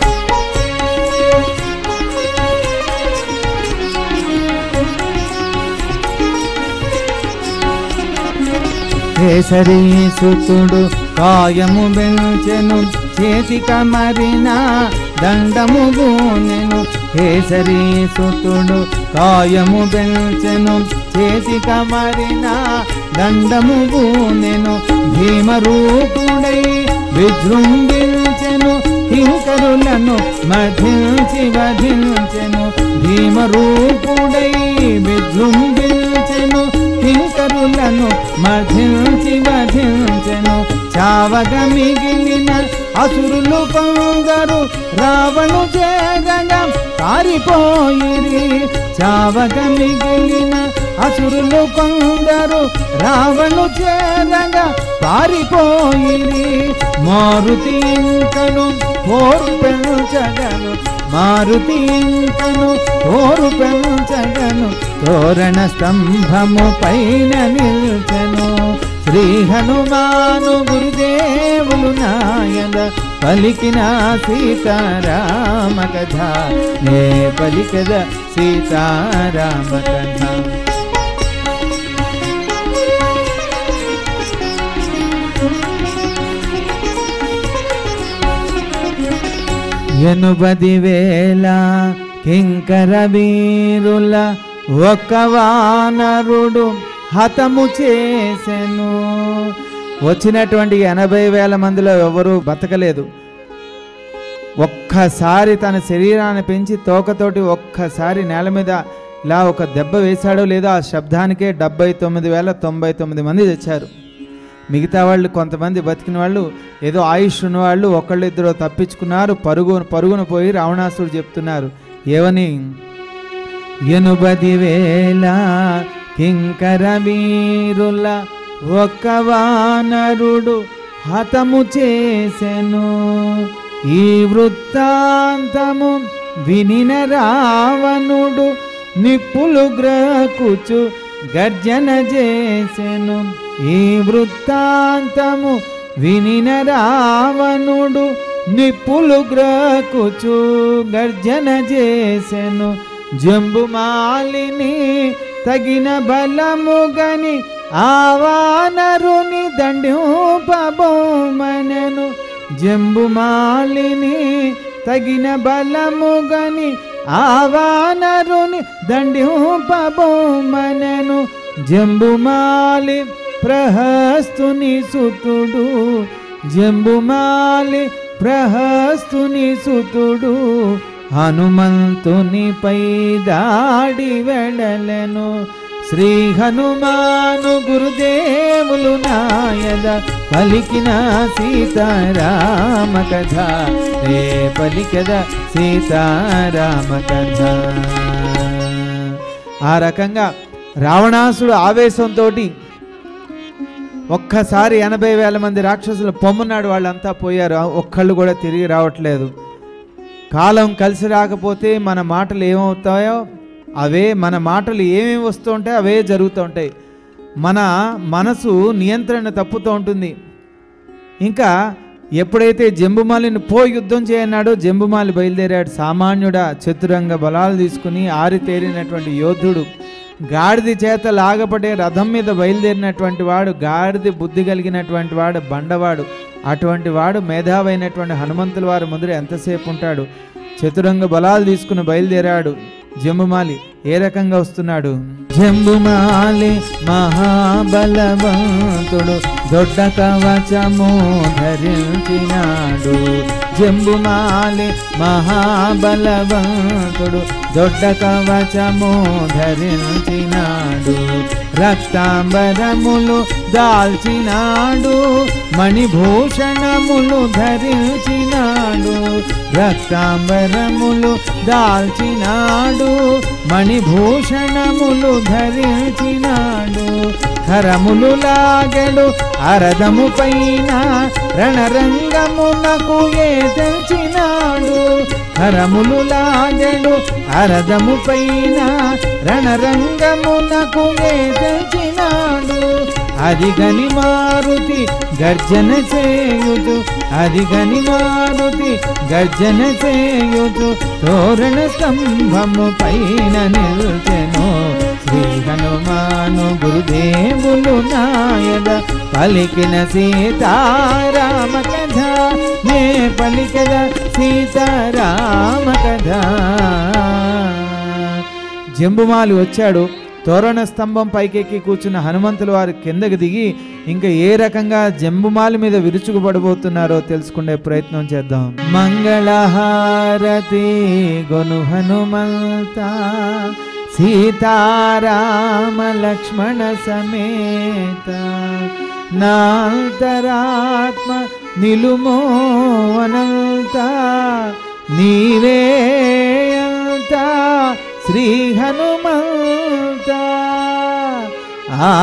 [SPEAKER 1] కేసరి సుతుడు కాయము బెంచెను చేతిక మరిన దండము గూనెను కేసరి సుతుడు కాయము బెంచెను చేతిక మరిన దండము గూనెను భీమరూపుడై విజృంభించెను కింకరులను మధించి వధించెను భీమరూపుడై విజృంభించెను కింక ఇతరులను మధించి వధించెను చావగ మిగిలిన అసురులు కొందరు రావణు చేరగా పారిపోయిరి చావగ మిగిలిన అసురులు కొందరు రావణు చేరగా పారిపోయిరి మారుతి ఇంకను ఓరు పెంచగను మారుతి ఇంకను ఓరు పెంచగను తోరణ స్తంభము పైన నిల్చెను శ్రీ హనుమాను గురుదేవులు నాయన పలికిన సీతారామ కథ నే పలికద సీతారామ కథ ఎనుబది వేల కింకర వీరుల ఒక వానరుడు హతము చేసెను వచ్చినటువంటి ఎనభై వేల మందిలో ఎవరు బతకలేదు ఒక్కసారి తన శరీరాన్ని పెంచి తోకతోటి ఒక్కసారి నేల మీద ఇలా ఒక దెబ్బ వేశాడో లేదో ఆ శబ్దానికే డెబ్బై తొమ్మిది వేల తొంభై తొమ్మిది మంది తెచ్చారు మిగతా వాళ్ళు కొంతమంది బతికిన వాళ్ళు ఏదో ఆయుష్ ఉన్నవాళ్ళు ఒకళ్ళు ఇద్దరు తప్పించుకున్నారు పరుగు పరుగున పోయి రావణాసుడు చెప్తున్నారు ఏవని ఎనుబది వేల కింకర వీరుల ఒక వానరుడు హతము చేసెను ఈ వృత్తాంతము వినిన రావణుడు నిప్పులు గ్రకుచు గర్జన చేసెను ఈ వృత్తాంతము వినిన రావణుడు నిప్పులు గ్రకుచు గర్జన చేసెను జంబుమాలిని తగిన బలముగని ఆవానరుని దండింపబోమనను జంబుమాలిని తగిన బలముగని ఆవానరుని దండింపబోమనను జంబుమాలి ప్రహస్తుని సుతుడు జంబుమాలి ప్రహస్తుని సుతుడు హనుమంతునిపై దాడి వెడలెను శ్రీ హనుమాను గురుదేవులు నాయద పలికిన సీతారామ కథ రే పలికద సీతారామ కథ ఆ రకంగా రావణాసుడు ఆవేశంతో ఒక్కసారి ఎనభై వేల మంది రాక్షసులు పొమ్మున్నాడు వాళ్ళంతా పోయారు ఒక్కళ్ళు కూడా తిరిగి రావట్లేదు కాలం కలిసి రాకపోతే మన మాటలు ఏమవుతాయో అవే మన మాటలు ఏమేమి వస్తూ ఉంటాయో అవే జరుగుతూ ఉంటాయి మన మనసు నియంత్రణ తప్పుతూ ఉంటుంది ఇంకా ఎప్పుడైతే జంబుమాలిని పో యుద్ధం చేయన్నాడో జంబుమాలి బయలుదేరాడు సామాన్యుడా చతురంగ బలాలు తీసుకుని ఆరితేరినటువంటి యోధుడు గాడిది చేత లాగపడే రథం మీద బయలుదేరినటువంటి వాడు గాడిది బుద్ధి కలిగినటువంటి వాడు బండవాడు అటువంటి వాడు మేధావైనటువంటి హనుమంతుల వారి ముందర ఎంతసేపు ఉంటాడు చతురంగ బలాలు తీసుకుని బయలుదేరాడు జంబుమాలి ఏ రకంగా వస్తున్నాడు జంబుమాలి మహాబలవంతుడు దొడ్డ కవచము ధరించినాడు జంబుమాలి మహాబలవంతుడు దొడ్డ కవచము ధరించినాడు రక్తాంబరములు దాల్చినాడు మణిభూషణములు ధరించినాడు రక్తాంబరములు దాల్చినాడు మణిభూషణములు ధరించినాడు కరములు లాగడు అరదము పైన రణరంగమునకు ఏ తెచ్చినాడు కరములు లాగడు అరదము పైన రణరంగమునకు ఏ తెచ్చినాడు అదిగని మారుతి గర్జన చేయుచు అదిగని మారుతి గర్జన చేయుచు తోరణ స్తంభము పైన నిల్చెను శ్రీ హనుమాను గురుదేవులు నాయద పలికిన సీతారామ కథ నే పలికద సీతారామ కథ జంబుమాలి వచ్చాడు తోరణ స్తంభం పైకెక్కి కూర్చున్న హనుమంతుల వారు కిందకి దిగి ఇంకా ఏ రకంగా జంబుమాలి మీద విరుచుకుపడబోతున్నారో తెలుసుకునే ప్రయత్నం చేద్దాం మంగళహారతి గొను హనుమంత సీతారామ లక్ష్మణ సమేత నాంతరాత్మ నిలుమో అనంత నీవే అంత శ్రీ హనుమంత ఆ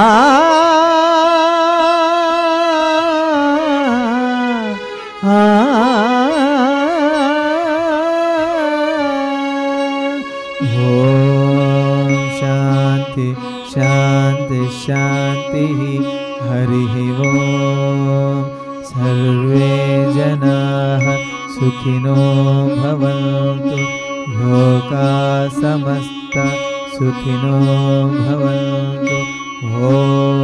[SPEAKER 1] ఓం శాంతి శాంతి శాంతి హరి ఓం సర్వే జనా సుఖినో భవంతు లోకా సమస్త సుఖినో భవంతు ఓం